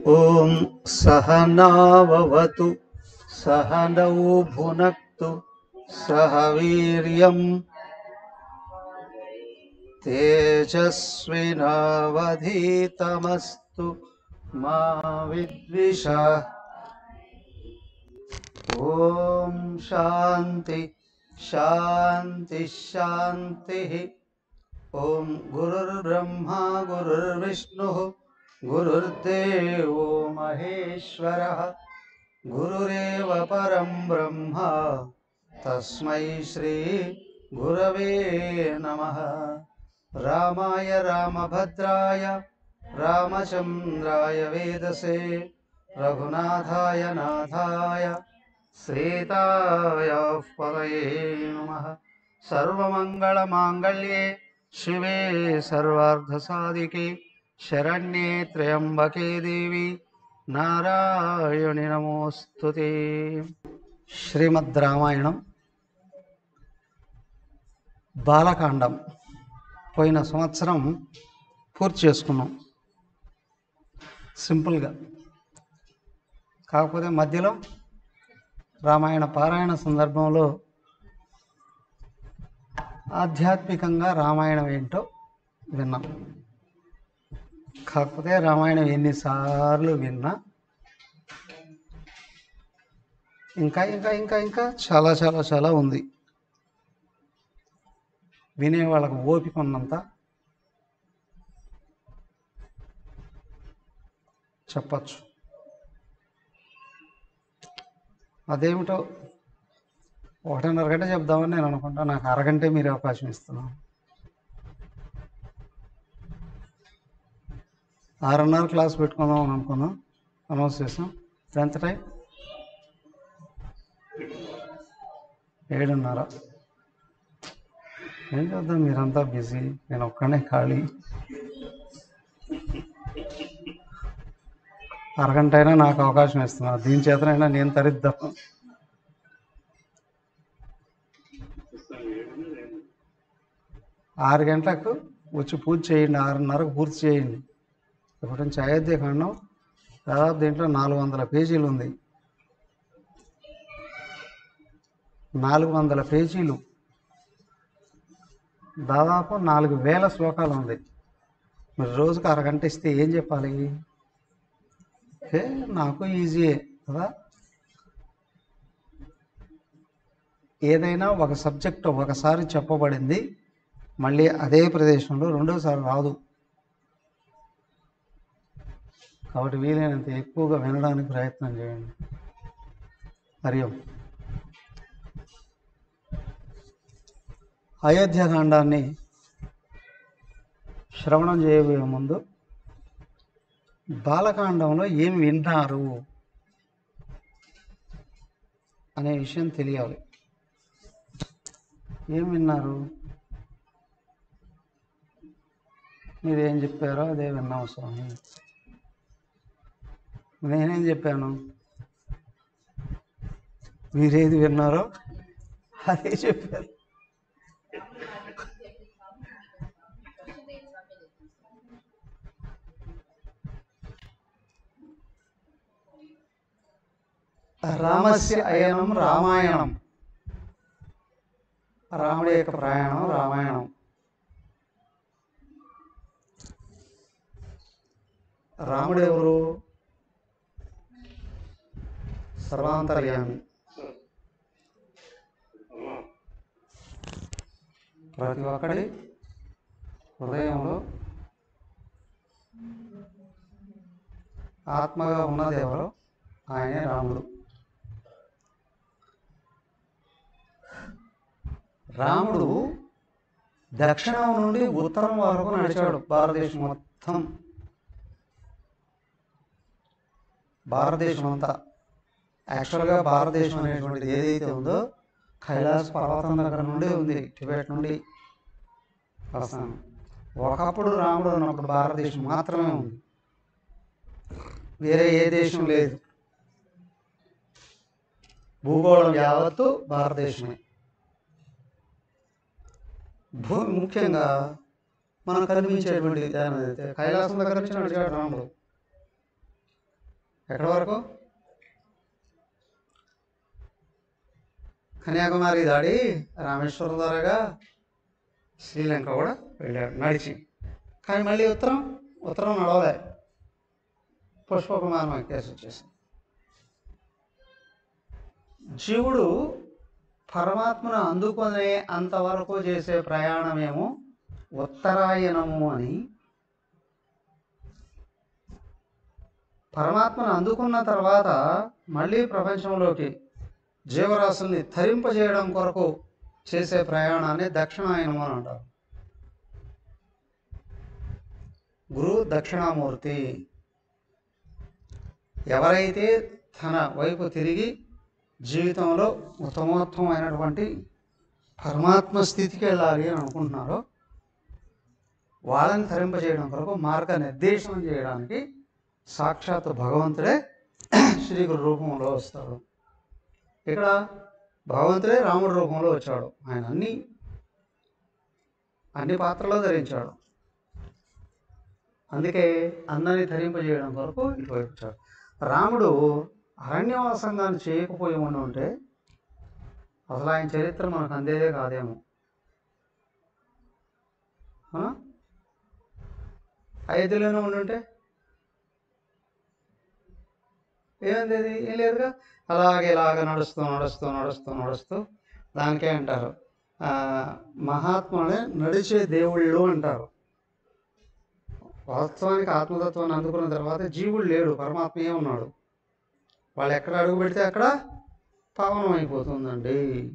ॐ सहनाववतु सहनौ भुनक्तु सह वीर्यम् तेजस्विनावधीतमस्तु मा विद्विषा ॐ शान्ति शान्ति शान्तिः ॐ गुरुर्ब्रह्मा गुरुर्विष्णुः गुरुर्देवो महेश्वरः गुरुरेव परं ब्रह्म तस्मै श्री गुरवे नमः रामाय रामभद्राय रामचन्द्राय वेदसे रघुनाथाय नाथाय सीताय पदये नमः सर्वमङ्गलमाङ्गल्ये शिवे सर्वार्धसाधिके शरण्ये त्र्यम्बके देवी నారాయణి నమోస్తుతే శ్రీమద్ రామాయణం బాలకాండం పోయిన సంవత్సరం పూర్తి చేసుకున్నాం సింపుల్గా కాకపోతే మధ్యలో రామాయణ పారాయణ సందర్భంలో ఆధ్యాత్మికంగా రామాయణం ఏంటో విన్నాం కాకపోతే రామాయణం ఎన్నిసార్లు విన్నా ఇంకా ఇంకా ఇంకా ఇంకా చాలా చాలా చాలా ఉంది వినే వాళ్ళకు ఓపిక ఉన్నంత చెప్పచ్చు అదేమిటో ఒకటిన్నర గంట చెప్దామని నేను అనుకుంటా నాకు అరగంటే మీరు అవకాశం ఇస్తున్నాను ఆరున్నర క్లాస్ పెట్టుకుందాం అని అనుకున్నాం అనౌన్స్ చేసాం ఎంత టైం ఏడున్నర ఏం చేద్దాం మీరంతా బిజీ నేను ఒక్కనే ఖాళీ అరగంట అయినా నాకు అవకాశం ఇస్తున్నారు దీని చేతనైనా నేను తరిద్దాం ఆరు గంటలకు వచ్చి పూజ చేయండి ఆరున్నరకు పూర్తి చేయండి ఇప్పుడు నుంచి అయోధ్య ఖండం దాదాపు దీంట్లో నాలుగు వందల పేజీలు ఉంది నాలుగు వందల పేజీలు దాదాపు నాలుగు వేల శ్లోకాలు ఉంది మీరు రోజుకు అరగంట ఇస్తే ఏం చెప్పాలి ఏ నాకు ఈజీయే కదా ఏదైనా ఒక సబ్జెక్ట్ ఒకసారి చెప్పబడింది మళ్ళీ అదే ప్రదేశంలో రెండోసారి రాదు కాబట్టి వీలైనంత ఎక్కువగా వినడానికి ప్రయత్నం చేయండి హరి ఓం అయోధ్యకాండాన్ని శ్రవణం చేయబోయే ముందు బాలకాండంలో ఏం విన్నారు అనే విషయం తెలియాలి ఏం విన్నారు మీరేం చెప్పారో అదే విన్నాం స్వామి నేనేం చెప్పాను మీరేది విన్నారో అదే చెప్పారు రామస్య అయనం రామాయణం రాముడి యొక్క ప్రయాణం రామాయణం రాముడు ఎవరు సర్వాంతర్యామి ప్రతి ఒక్కడి హృదయంలో ఆత్మగా ఉన్నది ఎవరో ఆయనే రాముడు రాముడు దక్షిణం నుండి ఉత్తరం వరకు నడిచాడు భారతదేశం మొత్తం భారతదేశం అంతా యాక్చువల్గా భారతదేశం అనేటువంటిది ఏదైతే ఉందో కైలాస పర్వతం దగ్గర నుండి ఉంది టిబెట్ నుండి వస్తాను ఒకప్పుడు రాముడు ఉన్నప్పుడు భారతదేశం మాత్రమే ఉంది వేరే ఏ దేశం లేదు భూగోళం యావత్తు భారతదేశమే భూమి ముఖ్యంగా మనకు కనిపించేటువంటి దాని అయితే కైలాసం దగ్గర నుంచి నడిచాడు రాముడు ఎక్కడి వరకు కన్యాకుమారి దాడి రామేశ్వరం ద్వారాగా శ్రీలంక కూడా వెళ్ళాడు నడిచి కానీ మళ్ళీ ఉత్తరం ఉత్తరం నడవలే పుష్పకుమారం ఎక్కేసి వచ్చేసింది జీవుడు పరమాత్మను అందుకునే అంతవరకు చేసే ప్రయాణమేమో ఉత్తరాయణము అని పరమాత్మను అందుకున్న తర్వాత మళ్ళీ ప్రపంచంలోకి జీవరాశుల్ని తరింపజేయడం కొరకు చేసే ప్రయాణాన్ని దక్షిణాయనం అని అంటారు గురు దక్షిణామూర్తి ఎవరైతే తన వైపు తిరిగి జీవితంలో ఉత్తమోత్తమైనటువంటి పరమాత్మ స్థితికి వెళ్ళాలి అని అనుకుంటున్నారో వాళ్ళని తరింపజేయడం కొరకు మార్గ నిర్దేశనం చేయడానికి సాక్షాత్ భగవంతుడే శ్రీ గురు రూపంలో వస్తాడు ఇక్కడ భగవంతుడే రాముడి రూపంలో వచ్చాడు ఆయన అన్ని అన్ని పాత్రలో ధరించాడు అందుకే అందరినీ ధరింపజేయడం కొరకు ఇటువైపు వచ్చాడు రాముడు అరణ్యవాసంగాన్ని చేయకపోయి ఉండి ఉంటే అసలు ఆయన చరిత్ర మనకు అందేదే కాదేమో అవునా? అయోధ్యలోనే ఉండుంటే ఏమంది ఏం లేదుగా అలాగే ఇలాగ నడుస్తూ నడుస్తూ నడుస్తూ నడుస్తూ దానికే అంటారు ఆ, మహాత్ముడే నడిచే దేవుళ్ళు అంటారు వాస్తవానికి ఆత్మతత్వాన్ని అందుకున్న తర్వాత జీవుడు లేడు పరమాత్మయే ఉన్నాడు వాళ్ళు ఎక్కడ అడుగు పెడితే అక్కడ పావనం అయిపోతుందండి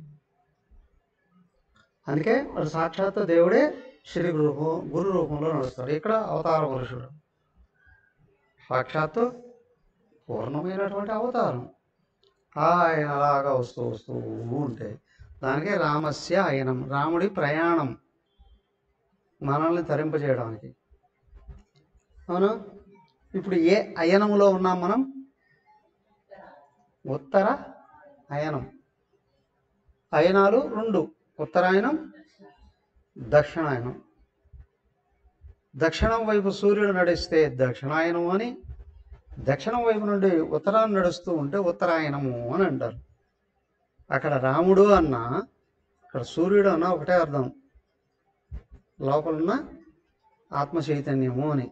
అందుకే వాడు సాక్షాత్ దేవుడే శ్రీ రూపం గురు రూపంలో నడుస్తాడు ఇక్కడ అవతార పురుషుడు సాక్షాత్తు పూర్ణమైనటువంటి అవతారం ఆయన అలాగా వస్తూ వస్తూ ఉంటే దానికే రామస్య అయనం రాముడి ప్రయాణం మనల్ని తరింపజేయడానికి అవును ఇప్పుడు ఏ అయనములో ఉన్నాం మనం ఉత్తర అయనం అయనాలు రెండు ఉత్తరాయణం దక్షిణాయనం దక్షిణం వైపు సూర్యుడు నడిస్తే దక్షిణాయనం అని దక్షిణం వైపు నుండి ఉత్తరాన్ని నడుస్తూ ఉంటే ఉత్తరాయణము అని అంటారు అక్కడ రాముడు అన్న ఇక్కడ సూర్యుడు అన్న ఒకటే అర్థం లోపలున్న ఆత్మ చైతన్యము అని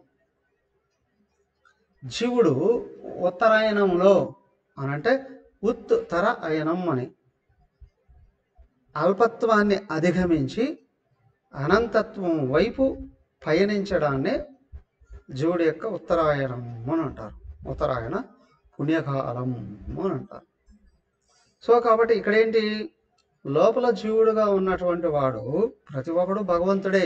జీవుడు ఉత్తరాయణంలో అని అంటే ఉత్తర అయనం అని అల్పత్వాన్ని అధిగమించి అనంతత్వం వైపు పయనించడాన్నే జీవుడి యొక్క ఉత్తరాయణం అని అంటారు ఉత్తరాయణ పుణ్యకాలం అని అంటారు సో కాబట్టి ఇక్కడేంటి లోపల జీవుడుగా ఉన్నటువంటి వాడు ప్రతి ఒక్కడు భగవంతుడే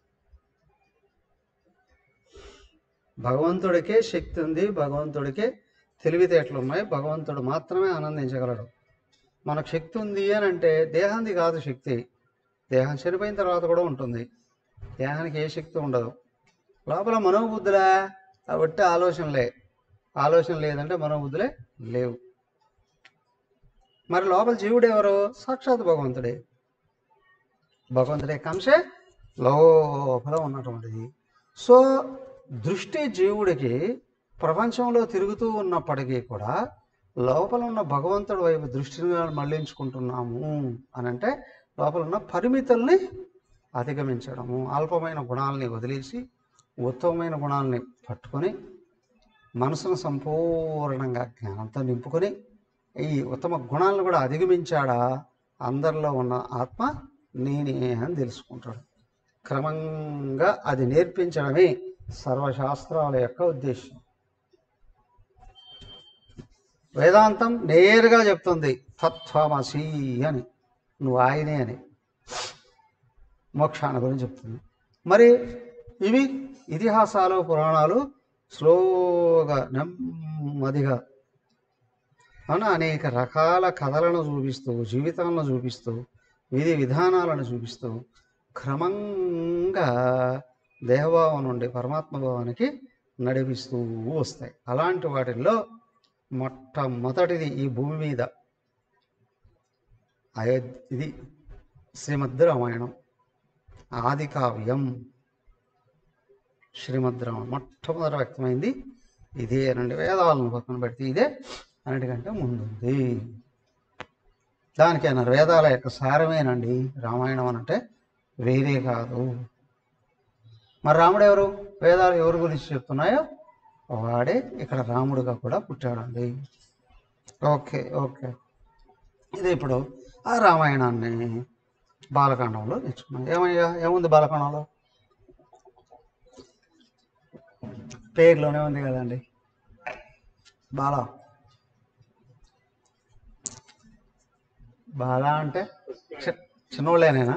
భగవంతుడికే శక్తి ఉంది భగవంతుడికే తెలివితేటలు ఉన్నాయి భగవంతుడు మాత్రమే ఆనందించగలడు మనకు శక్తి ఉంది అని అంటే దేహానికి కాదు శక్తి దేహం చనిపోయిన తర్వాత కూడా ఉంటుంది దేహానికి ఏ శక్తి ఉండదు లోపల మనోబుద్ధులే కాబట్టి ఆలోచనలే ఆలోచన లేదంటే మనోబుద్ధులే లేవు మరి లోపల జీవుడు ఎవరు సాక్షాత్ భగవంతుడే భగవంతుడే కంసే లోపల ఉన్నటువంటిది సో దృష్టి జీవుడికి ప్రపంచంలో తిరుగుతూ ఉన్నప్పటికీ కూడా లోపల ఉన్న భగవంతుడి వైపు దృష్టిని మళ్లించుకుంటున్నాము అని అంటే లోపల ఉన్న పరిమితుల్ని అధిగమించడము అల్పమైన గుణాలని వదిలేసి ఉత్తమమైన గుణాలని పట్టుకొని మనసును సంపూర్ణంగా జ్ఞానంతో నింపుకొని ఈ ఉత్తమ గుణాలను కూడా అధిగమించాడా అందరిలో ఉన్న ఆత్మ నేనే అని తెలుసుకుంటాడు క్రమంగా అది నేర్పించడమే సర్వశాస్త్రాల యొక్క ఉద్దేశం వేదాంతం నేరుగా చెప్తుంది తత్వమసి అని నువ్వు ఆయనే అని మోక్షాన్ని గురించి చెప్తుంది మరి ఇవి ఇతిహాసాలు పురాణాలు స్లోగా నెమ్మదిగా మన అనేక రకాల కథలను చూపిస్తూ జీవితాలను చూపిస్తూ విధి విధానాలను చూపిస్తూ క్రమంగా దేహభావం నుండి పరమాత్మ భావానికి నడిపిస్తూ వస్తాయి అలాంటి వాటిల్లో మొట్టమొదటిది ఈ భూమి మీద అయోధ్య ఇది శ్రీమద్ రామాయణం ఆది కావ్యం శ్రీమద్ రామాయణం మొట్టమొదట వ్యక్తమైంది ఇదేనండి వేదాలను పక్కన పెడితే ఇదే అన్నిటికంటే ముందుంది దానికి అన్నారు వేదాల యొక్క సారమేనండి రామాయణం అనంటే వేరే కాదు మరి రాముడు ఎవరు వేదాలు ఎవరి గురించి చెప్తున్నాయో వాడే ఇక్కడ రాముడుగా కూడా పుట్టాడండి ఓకే ఓకే ఇది ఇప్పుడు ఆ రామాయణాన్ని బాలకాండంలో నేర్చుకున్నాం ఏమయ్యా ఏముంది బాలకాండంలో పేరులోనే ఉంది కదండి బాల బాల అంటే చి- చిన్నోళ్ళేనేనా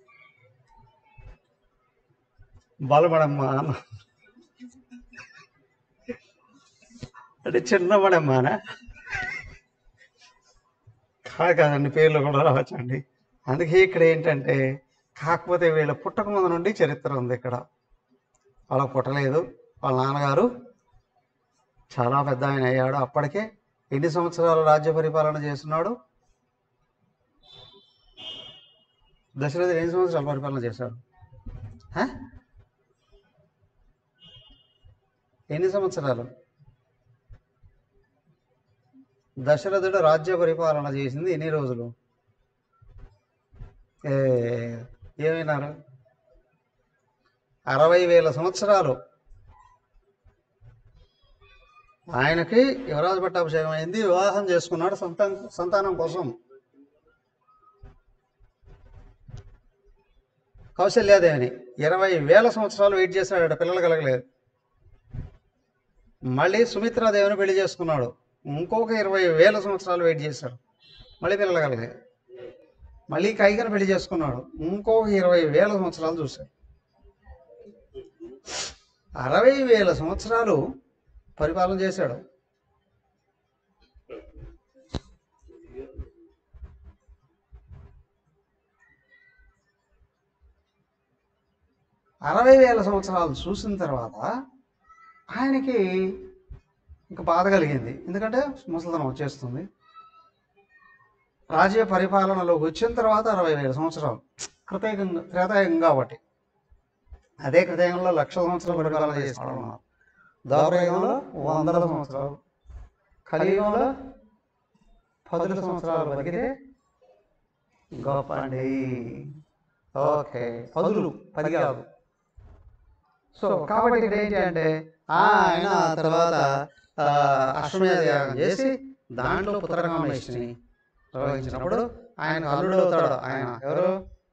బాలమడమ్మ అన్న అంటే చిన్నమడమ్మనా కాదు కాదండి పేర్లు కూడా రావచ్చండి అందుకే ఇక్కడ ఏంటంటే కాకపోతే వీళ్ళ పుట్టక ముందు నుండి చరిత్ర ఉంది ఇక్కడ వాళ్ళకి పుట్టలేదు వాళ్ళ నాన్నగారు చాలా పెద్ద ఆయన అయ్యాడు అప్పటికే ఎన్ని సంవత్సరాలు రాజ్య పరిపాలన చేస్తున్నాడు దశరథుడు ఎన్ని సంవత్సరాలు పరిపాలన చేశాడు హ? ఎన్ని సంవత్సరాలు దశరథుడు రాజ్య పరిపాలన చేసింది ఎన్ని రోజులు ఏ ఏమైనారు అరవై వేల సంవత్సరాలు ఆయనకి యువరాజు పట్టాభిషేకం అయింది వివాహం చేసుకున్నాడు సంతానం సంతానం కోసం కౌశల్యాదేవిని ఇరవై వేల సంవత్సరాలు వెయిట్ చేశాడు పిల్లలు కలగలేదు మళ్ళీ సుమిత్రాదేవిని పెళ్లి చేసుకున్నాడు ఇంకొక ఇరవై వేల సంవత్సరాలు వెయిట్ చేశాడు మళ్ళీ పిల్లలు కలగలేదు మళ్ళీ కైకను పెళ్లి చేసుకున్నాడు ఇంకొక ఇరవై వేల సంవత్సరాలు చూశాడు అరవై వేల సంవత్సరాలు పరిపాలన చేశాడు అరవై వేల సంవత్సరాలు చూసిన తర్వాత ఆయనకి ఇంకా బాధ కలిగింది ఎందుకంటే ముసలితనం వచ్చేస్తుంది రాజ్య పరిపాలనలోకి వచ్చిన తర్వాత అరవై వేల సంవత్సరాలు కృతయుగంగా త్రేతాయుగం కాబట్టి అదే కృతయుగంలో లక్ష సంవత్సరాలు పరిపాలన చేస్తాడు ఉన్నారు ద్వాపరయుగంలో వందల సంవత్సరాలు కలియుగంలో పదుల సంవత్సరాలు బతికితే గొప్ప అండి ఓకే పదులు పది కాదు సో కాబట్టి ఇక్కడ ఏంటి అంటే ఆయన ఆ తర్వాత ఆ, అశ్వమేధ యాగం చేసి దాంట్లో పుత్రకామేష్ని నిర్వహించినప్పుడు ఆయన అల్లుడు అవుతాడు ఆయన ఎవరు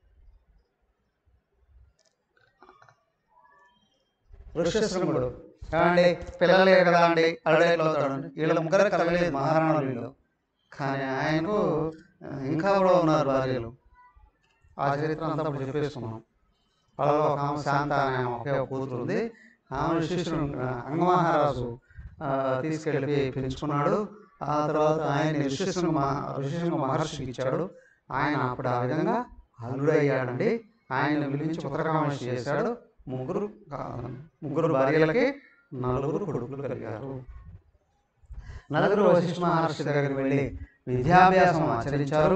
ఋష్యశృంగుడు ఏమండి పిల్లలు లేరు కదా అండి అల్లుడు అవుతాడు వీళ్ళ ముగ్గురు కలగలేదు మహారాణులు వీళ్ళు కానీ ఆయనకు ఆ, ఇంకా కూడా ఉన్నారు భార్యలు ఆ చరిత్ర అంతా ఇప్పుడు చెప్పేసుకున్నాం వాళ్ళలో ఒక ఆమె శాంత అనే ఆమె ఒకే ఒక కూతురు ఉంది ఆమె శిష్యుడు అంగమహారాజు ఆ, తీసుకెళ్ళి పెంచుకున్నాడు ఆ తర్వాత ఆయన ఋషిశృంగ ఋషిశృంగ మహర్షికి ఇచ్చాడు ఆయన అప్పుడు ఆ విధంగా అల్లుడు అయ్యాడండి ఆయన పిలిపించి పుత్రకామేష్ చేశాడు ముగ్గురు కా- ముగ్గురు భార్యలకి నలుగురు కొడుకులు కలిగారు నలుగురు వశిష్ఠ మహర్షి దగ్గరికి వెళ్ళి విద్యాభ్యాసం ఆచరించారు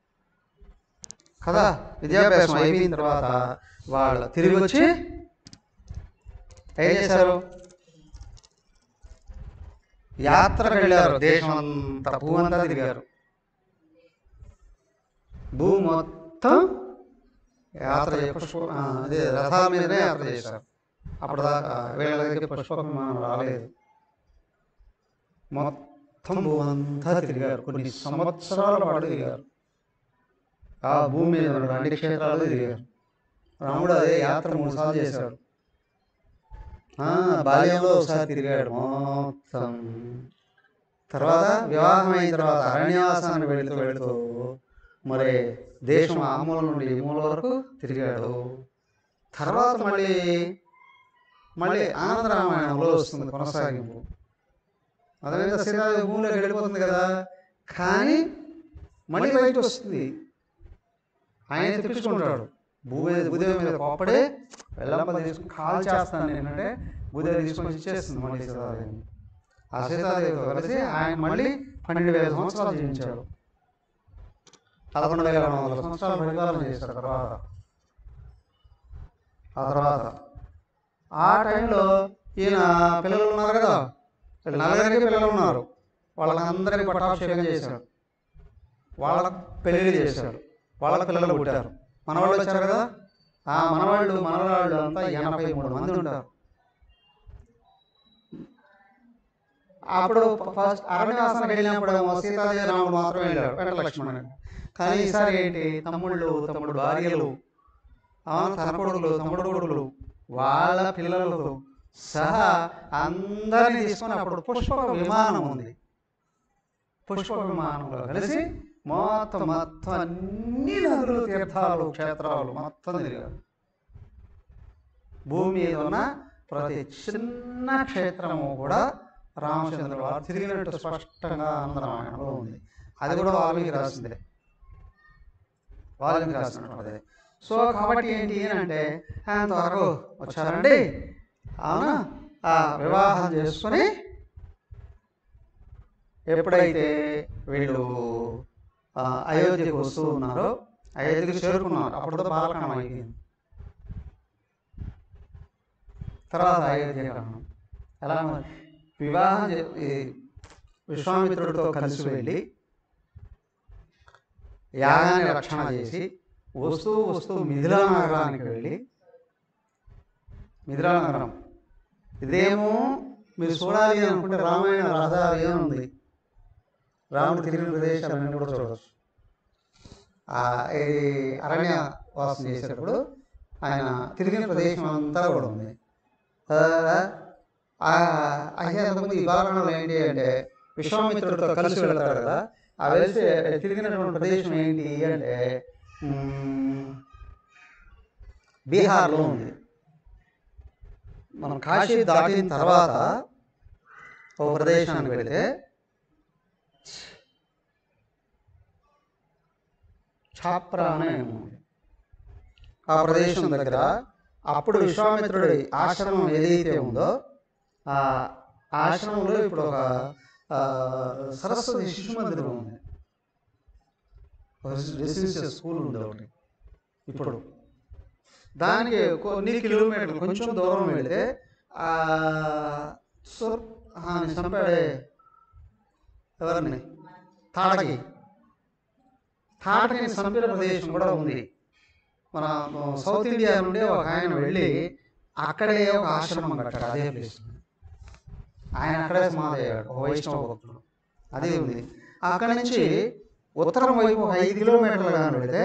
కదా విద్యాభ్యాసం అయిపోయిన తర్వాత వాళ్ళు తిరిగి వచ్చి ఏం చేశారు యాత్రకు వెళ్ళారు దేశం అంతా భూమంతా తిరిగారు భూ మొత్తం యాత్ర చే- పుష్ప ఆ, అదే రథాల మీదనే యాత్ర చేశారు అప్పటిదాకా వీళ్ళ దగ్గర పుష్ప విమానం రాలేదు మొత్తం భూమంతా తిరిగారు కొన్ని సంవత్సరాల పాటు తిరిగారు ఆ భూమి మీద ఉన్న అన్ని క్షేత్రాలు తిరిగారు రాముడు అదే యాత్ర మూడు సార్లు చేశాడు ఆ, బాల్యంలో ఒకసారి తిరిగాడు మొత్తం తర్వాత వివాహం అయిన తర్వాత అరణ్యవాసానికి వెళుతూ వెళుతూ మరి దేశం ఆ మూల నుండి ఈ మూల వరకు తిరిగాడు తర్వాత మళ్ళీ మళ్ళీ ఆనంద రామాయణంలో వస్తుంది కొనసాగింపు అదేవిధంగా సీతాదేవి భూమిలోకి వెళ్ళిపోతుంది కదా కానీ మళ్ళీ బయట వస్తుంది ఆయన తెప్పించుకుంటాడు భూమి భూదేవి మీద కోపడే వెళ్ళంప తీసుకుని కాల్ చేస్తాను నేనంటే భూదేవి తీసుకొని ఇచ్చేస్తుంది మళ్ళీ సీతాదేవి ఆ సీతాదేవితో కలిసి ఆయన మళ్ళీ పన్నెండు వేల సంవత్సరాలు జీవించాడు పదకొండు వేల రెండు వందల సంవత్సరాలు పరిపాలన చేశాడు తర్వాత ఆ తర్వాత ఆ టైంలో ఈయన పిల్లలు ఉన్నారు కదా వీళ్ళు నలుగురికి పిల్లలు ఉన్నారు వాళ్ళందరినీ పట్టాభిషేకం చేశాడు వాళ్ళ పెళ్లి చేశాడు వాళ్ళ పిల్లలు పుట్టారు మనవాళ్ళు వచ్చారు కదా ఆ మనవాళ్ళు మనవాళ్ళు అంతా ఎనభై మూడు మంది ఉంటారు అప్పుడు ఫస్ట్ అరణ్యవాసానికి వెళ్ళినప్పుడు ఏమో సీతాదేవి రాముడు మాత్రమే వెళ్ళాడు వెంట లక్ష్మణుడు కానీ ఈసారి ఏంటి తమ్ముళ్ళు తమ్ముడు భార్యలు ఆ తన కొడుకులు తమ్ముడు కొడుకులు వాళ్ళ పిల్లలతో సహా అందరినీ తీసుకొని అప్పుడు పుష్పక విమానం ఉంది పుష్ప విమానంలో కలిసి మొత్తం మొత్తం అన్ని నదులు తీర్థాలు క్షేత్రాలు మొత్తం తిరిగాడు భూమి మీద ఉన్న ప్రతి చిన్న క్షేత్రము కూడా రామచంద్రుడు వారు తిరిగినట్టు స్పష్టంగా ఆనందరామాయణంలో ఉంది అది కూడా వాల్మీకి రాసిందే వాల్మీకి రాసినటువంటిది సో కాబట్టి ఏంటి అంటే అంతవరకు వచ్చారండి అవునా ఆ వివాహం చేసుకొని ఎప్పుడైతే వీళ్ళు ఆ, అయోధ్యకు వస్తూ ఉన్నారో అయోధ్యకు చేరుకున్నారు అప్పుడు బాలకాండం అయిపోయింది తర్వాత అయోధ్య కాండం ఎలా మరి? వివాహం చే- ఈ విశ్వామిత్రుడితో కలిసి వెళ్ళి యాగాన్ని రక్షణ చేసి వస్తూ వస్తూ మిథిలా నగరానికి వెళ్ళి మిథిలా నగరం ఇదేమో మీరు చూడాలి అనుకుంటే రామాయణ రహదారి అని ఉంది రాముడు తిరిగిన ప్రదేశాలన్నీ కూడా చూడవచ్చు ఆ, ఇది అరణ్య వాసం చేసేటప్పుడు ఆయన తిరిగిన ప్రదేశం అంతా కూడా ఉంది ఆ, అయితే అంతకుముందు ఈ బాలకాండంలో ఏంటి అంటే విశ్వామిత్రుడితో కలిసి వెళ్తాడు కదా ఆ వెళ్తే తిరిగినటువంటి ప్రదేశం ఏంటి అంటే మ్, బీహార్లో ఉంది మనం కాశీ దాటిన తర్వాత ఒక ప్రదేశానికి వెళితే ఛాప్రా అనే ఉంది. ఆ ప్రదేశం దగ్గర అప్పుడు విశ్వామిత్రుడి ఆశ్రమం ఏదైతే ఉందో ఆ ఆశ్రమంలో ఇప్పుడు ఒక ఆ, సరస్వతి శిశు మందిరం ఉంది ఒక రెసిడెన్షియల్ స్కూల్ ఉంది ఒకటి ఇప్పుడు దానికి కొన్ని కిలోమీటర్లు కొంచెం దూరం వెళితే ఆ సుర్ ఆ, ని చంపాడే ఎవరిని తాడకి తాటకిని చంపిన ప్రదేశం కూడా ఉంది మన సౌత్ ఇండియా నుండి ఒక ఆయన వెళ్ళి అక్కడే ఒక ఆశ్రమం కట్టాడు అదే ప్లేస్ ఆయన అక్కడే సమాధి అయ్యాడు ఒక వైష్ణవ భక్తుడు అదే ఉంది అక్కడి నుంచి ఉత్తరం వైపు ఒక ఐదు కిలోమీటర్లు కానీ వెళితే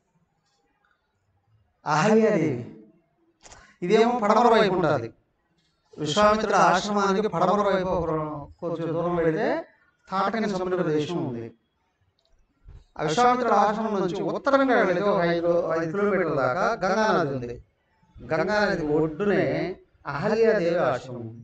అహల్యాదేవి ఇదేమో పడమర వైపు ఉంటుంది విశ్వామిత్రుడు ఆశ్రమానికి పడమర వైపు ఒక కొంచెం దూరం వెళితే తాటకని సముద్ర ప్రదేశం ఉంది ఆ విశ్వామిత్రుడు ఆశ్రమం నుంచి ఉత్తరంగా వెళితే ఒక ఐదు ఐదు కిలోమీటర్ల దాకా గంగా నది ఉంది గంగా నది ఒడ్డునే అహల్యాదేవి ఆశ్రమం ఉంది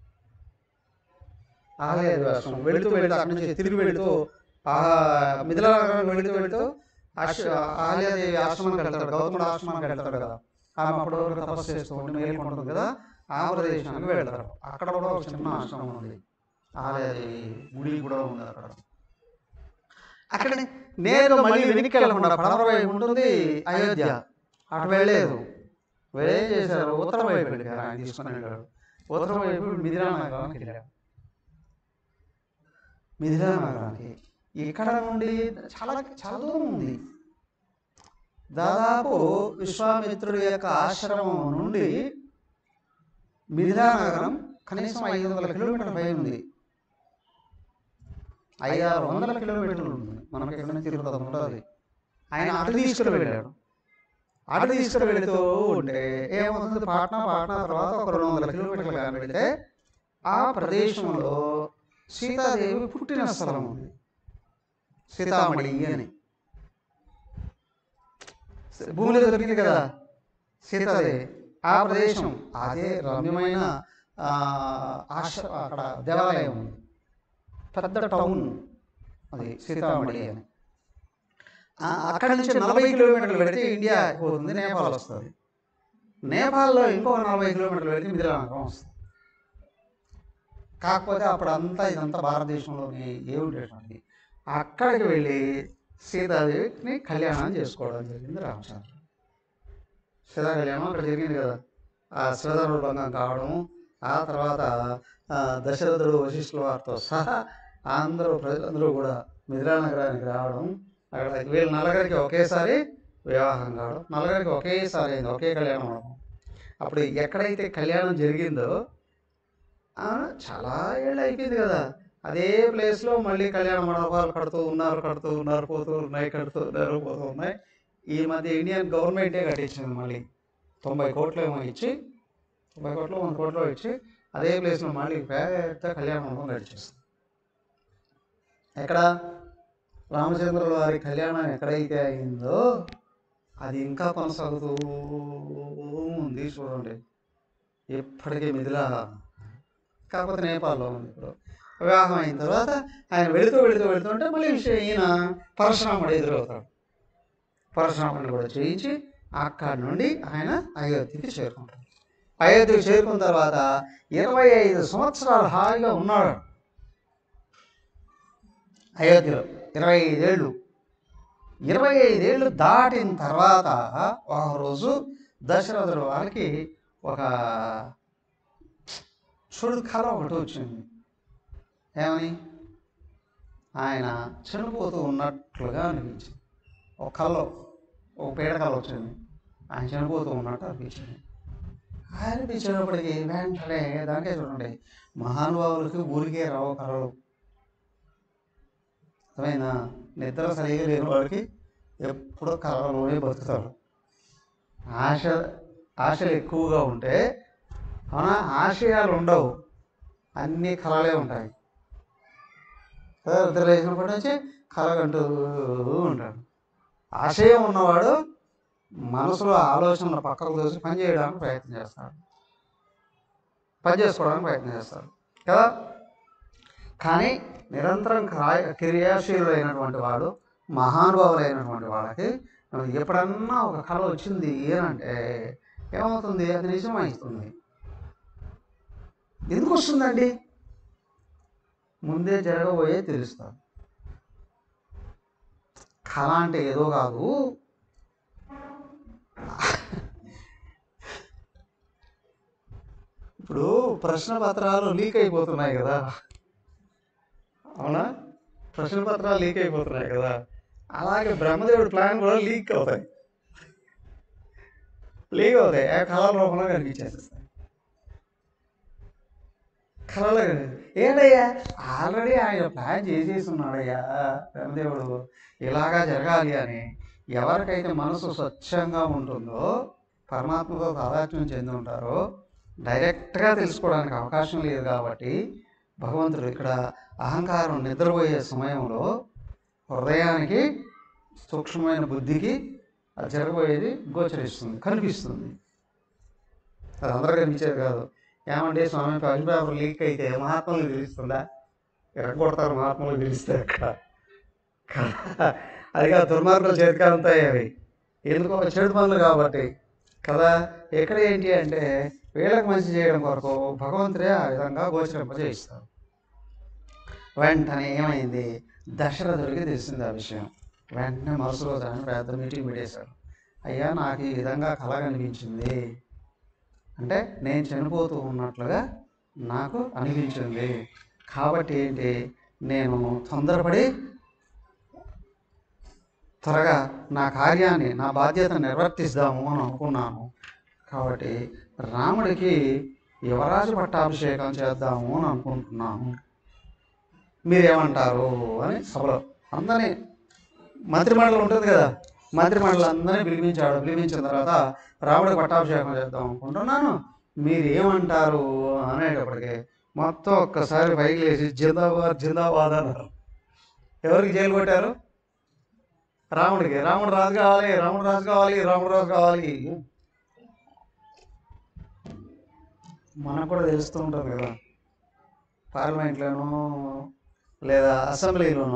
అహల్యాదేవి ఆశ్రమం వెళుతూ వెళుతూ అక్కడి నుంచి తిరిగి వెళుతూ ఆ మిథిలా నగరానికి వెళుతూ వెళుతూ ఆశ- అహల్యాదేవి ఆశ్రమానికి వెళ్తాడు గౌతముడు ఆశ్రమానికి వెళ్తాడు కదా ఆమె అప్పుడు వరకు తపస్సు చేస్తూ ఉండి మేలుకుంటుంది కదా ఆ ప్రదేశానికి వెళ్తాడు అక్కడ కూడా ఒక చిన్న ఆశ్రమం ఉంది అహల్యాదేవి గుడి కూడా ఉంది అక్కడ అక్కడ నేరుగా మళ్ళీ వెనక్కి వెళ్ళకుండా పడమర వైపు ఉంటుంది అయోధ్య అటు వెళ్ళలేదు వీళ్ళు ఏం చేశారు ఉత్తరం వైపు వెళ్ళారు ఆయన తీసుకొని వెళ్ళాడు ఉత్తరం వైపు మిథిలా నగరానికి వెళ్ళాడు మిథిలా నగరానికి ఇక్కడ నుండి చాలా చాలా దూరం ఉంది దాదాపు విశ్వామిత్రుడి యొక్క ఆశ్రమం నుండి మిథిలా నగరం కనీసం ఐదు వందల కిలోమీటర్ల పై ఉంది ఐదు ఆరు వందల కిలోమీటర్లు ఉంటుంది మనకి ఎక్కడ నుంచి తిరుగుతుంది ఉంటుంది ఆయన అటు తీసుకుని వెళ్ళాడు అటు తీసుకుని వెళుతూ ఉంటే ఏమవుతుంది పాట్నా పాట్నా తర్వాత ఒక రెండు వందల కిలోమీటర్లు కానీ వెళితే ఆ ప్రదేశంలో సీతాదేవి పుట్టిన స్థలం ఉంది సీతామణి అని భూమిలో దొరికింది కదా సీతాదేవి ఆ ప్రదేశం అదే రమ్యమైన ఆ, ఆశ్ర అక్కడ దేవాలయం ఉంది పెద్ద టౌన్ అది సీతామణి అని ఆ, అక్కడి నుంచి నలభై కిలోమీటర్లు పెడితే ఇండియా పోతుంది నేపాల్ వస్తుంది నేపాల్లో ఇంకో నలభై కిలోమీటర్లు పెడితే మిథిలా నగరం వస్తుంది కాకపోతే అప్పుడు అంతా ఇదంతా భారతదేశంలోని ఏమిటండి అక్కడికి వెళ్ళి సీతాదేవిని కళ్యాణం చేసుకోవడం జరిగింది రామచంద్ర సీతా కళ్యాణం అక్కడ జరిగింది కదా ఆ శ్రీధర భంగం కావడం ఆ తర్వాత ఆ, దశరథుడు వశిష్ఠుల వారితో సహా అందరూ ప్రజలందరూ కూడా మిథిలా నగరానికి రావడం అక్కడ వీళ్ళ నలుగురికి ఒకేసారి వివాహం కావడం నలుగురికి ఒకేసారి అయింది ఒకే కళ్యాణం అవడం అప్పుడు ఎక్కడైతే కళ్యాణం జరిగిందో ఆ, చాలా ఏళ్ళు అయిపోయింది కదా అదే ప్లేస్లో మళ్ళీ కళ్యాణ మండపాలు కడుతూ ఉన్నారు కడుతూ ఉన్నారు పోతూ ఉన్నాయి కడుతూ ఉన్నారు పోతూ ఉన్నాయి ఈ మధ్య ఇండియన్ గవర్నమెంటే కట్టించింది మళ్ళీ తొంభై కోట్లు ఏమో ఇచ్చి తొంభై కోట్లు వంద కోట్లు ఇచ్చి అదే ప్లేస్లో మళ్ళీ పెద్ద కళ్యాణ మండపం కట్టించేస్తుంది ఎక్కడ రామచంద్రుల వారి కళ్యాణం ఎక్కడైతే అయిందో అది ఇంకా కొనసాగుతూ ఉంది చూడండి ఎప్పటికీ మిథిలా కాకపోతే నేపాల్లో ఉంది ఇప్పుడు వివాహం అయిన తర్వాత ఆయన వెళుతూ వెళుతూ వెళుతుంటే మళ్ళీ విషయం ఈయన పరశురాముడు ఎదురవుతాడు పరశురాముడిని కూడా చేయించి అక్కడి నుండి ఆయన అయోధ్యకి చేరుకుంటాడు అయోధ్యకి చేరుకున్న తర్వాత ఇరవై ఐదు సంవత్సరాలు హాయిగా ఉన్నాడు అయోధ్యలో ఇరవై ఐదేళ్ళు ఇరవై ఐదేళ్ళు దాటిన తర్వాత ఒకరోజు దశరథుడు వారికి ఒక చూడు కళ ఒకటి వచ్చింది ఏమని ఆయన చనిపోతూ ఉన్నట్లుగా అనిపించింది ఒక కళలో ఒక పీడ కళ వచ్చింది ఆయన చనిపోతూ ఉన్నట్టు అనిపించింది అనిపించినప్పటికీ వెంటనే దానికే చూడండి మహానుభావులకి ఊరికే రావు కళలు అర్థమైందా నిద్ర సరిగా లేని వాడికి ఎప్పుడో కళలోనే బతుకుతాడు ఆశ ఆశలు ఎక్కువగా ఉంటే అవునా ఆశయాలు ఉండవు అన్ని కళలే ఉంటాయి కదా, నిద్ర లేచినప్పటి నుంచి కలగంటూ ఉంటాడు ఆశయం ఉన్నవాడు మనసులో ఆలోచనలు పక్కకు దోసి పని చేయడానికి ప్రయత్నం చేస్తాడు పని చేసుకోవడానికి ప్రయత్నం చేస్తాడు కదా కానీ నిరంతరం క్రా- క్రియాశీలుడైనటువంటి వాడు మహానుభావులైనటువంటి వాళ్ళకి ఎప్పుడన్నా ఒక కళ వచ్చింది ఏనంటే ఏమవుతుంది అది నిజమవుతుంది ఎందుకు వస్తుందండి ముందే జరగబోయే తెలుస్తాం కళ అంటే ఏదో కాదు ఇప్పుడు ప్రశ్న పత్రాలు లీక్ అయిపోతున్నాయి కదా అవునా ప్రశ్న పత్రాలు లీక్ అయిపోతున్నాయి కదా అలాగే బ్రహ్మదేవుడి ప్లాన్ కూడా లీక్ అవుతాయి లీక్ అవుతాయి ఆ కళల రూపంలో కనిపించేస్తాయి కళలో కనిపి- ఏంటయ్యా ఆల్రెడీ ఆయన ప్లాన్ చేసేసి ఉన్నాడయ్యా బ్రహ్మదేవుడు ఇలాగా జరగాలి అని ఎవరికైతే మనసు స్వచ్ఛంగా ఉంటుందో పరమాత్మతో తాదాత్మ్యం చెంది ఉంటారో డైరెక్ట్గా తెలుసుకోవడానికి అవకాశం లేదు కాబట్టి భగవంతుడు ఇక్కడ అహంకారం నిద్రపోయే సమయంలో హృదయానికి సూక్ష్మమైన బుద్ధికి అది జరగబోయేది గోచరిస్తుంది కనిపిస్తుంది అది అందరూ కనిపించేది కాదు ఏమంటే స్వామి పని పేపర్ లీక్ అయితే మహాత్ములు తెలుస్తుందా ఎరగొడతారు మహాత్ములు తెలిస్తే అక్కడ అది కాదు దుర్మార్గుల చేతికి ఉంటాయి అవి ఎందుకో చెడు పనులు కాబట్టి కదా ఎక్కడ ఏంటి అంటే వీళ్ళకి మంచి చేయడం కొరకు భగవంతుడే ఆ విధంగా గోచరింపజేయిస్తారు వెంటనే ఏమైంది దశరథుడికి తెలిసింది ఆ విషయం వెంటనే మరుసటి రోజు ఆయన పెద్ద మీటింగ్ పెట్టేశాడు అయ్యా నాకు ఈ విధంగా కళ కనిపించింది అంటే నేను చనిపోతూ ఉన్నట్లుగా నాకు అనిపించింది కాబట్టి ఏంటి నేను తొందరపడి త్వరగా నా కార్యాన్ని నా బాధ్యతను నిర్వర్తిస్తాము అని అనుకున్నాను కాబట్టి రాముడికి యువరాజు పట్టాభిషేకం చేద్దాము అని అనుకుంటున్నాను మీరేమంటారు అని సభలో అందరినీ మంత్రిమండలి ఉంటుంది కదా మంత్రిమండలి అందరినీ పిలిపించాడు పిలిపించిన తర్వాత రాముడికి పట్టాభిషేకం చేద్దాం అనుకుంటున్నాను మీరు ఏమంటారు అనేటప్పటికి మొత్తం ఒక్కసారి పైకి లేచి జిందాబాద్ జిందాబాద్ అన్నారు ఎవరికి జైలు కొట్టారు రాముడికి రాముడు రాజు కావాలి రాముడు రాజు కావాలి రాముడు రాజు కావాలి మనకు కూడా తెలుస్తూ ఉంటుంది కదా పార్లమెంట్లోనూ లేదా అసెంబ్లీలోనూ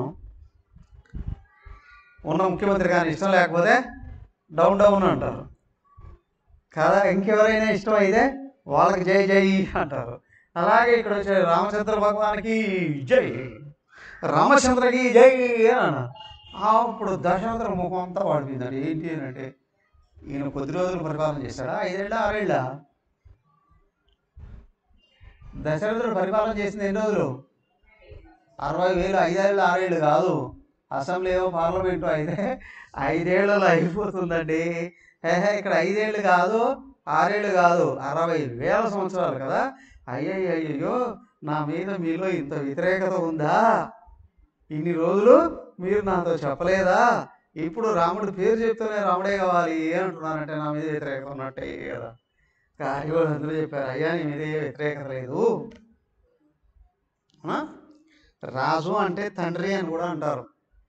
ఉన్న ముఖ్యమంత్రి కానీ ఇష్టం లేకపోతే డౌన్ డౌన్ అంటారు కదా ఇంకెవరైనా ఇష్టం అయితే వాళ్ళకి జై జై అంటారు అలాగే ఇక్కడ వచ్చే రామచంద్ర భగవానికి జై రామచంద్రకి జై అని అన్నారు అప్పుడు దశరథుల ముఖం అంతా వాడిపోయిందండి ఏంటి అని అంటే ఈయన కొద్ది రోజులు పరిపాలన చేశాడా ఐదేళ్ళ ఆరేళ్ళ దశరథుడు పరిపాలన చేసింది ఎన్ని రోజులు అరవై వేలు ఐదేళ్ళు ఆరేళ్ళు కాదు అసెంబ్లీ ఏమో పార్లమెంటు అయితే ఐదేళ్లలో అయిపోతుందండి ఏహే ఇక్కడ ఐదేళ్ళు కాదు ఆరేళ్ళు కాదు అరవై వేల సంవత్సరాలు కదా అయ్యయ్యో నా మీద మీలో ఇంత వ్యతిరేకత ఉందా ఇన్ని రోజులు మీరు నాతో చెప్పలేదా ఇప్పుడు రాముడి పేరు చెప్తూనే రాముడే కావాలి అంటున్నానంటే నా మీద వ్యతిరేకత ఉన్నట్టే కదా కానీ వాళ్ళు అందరూ చెప్పారు అయ్యా నీ మీద ఏ వ్యతిరేకత లేదు అవునా? రాజు అంటే తండ్రి అని కూడా అంటారు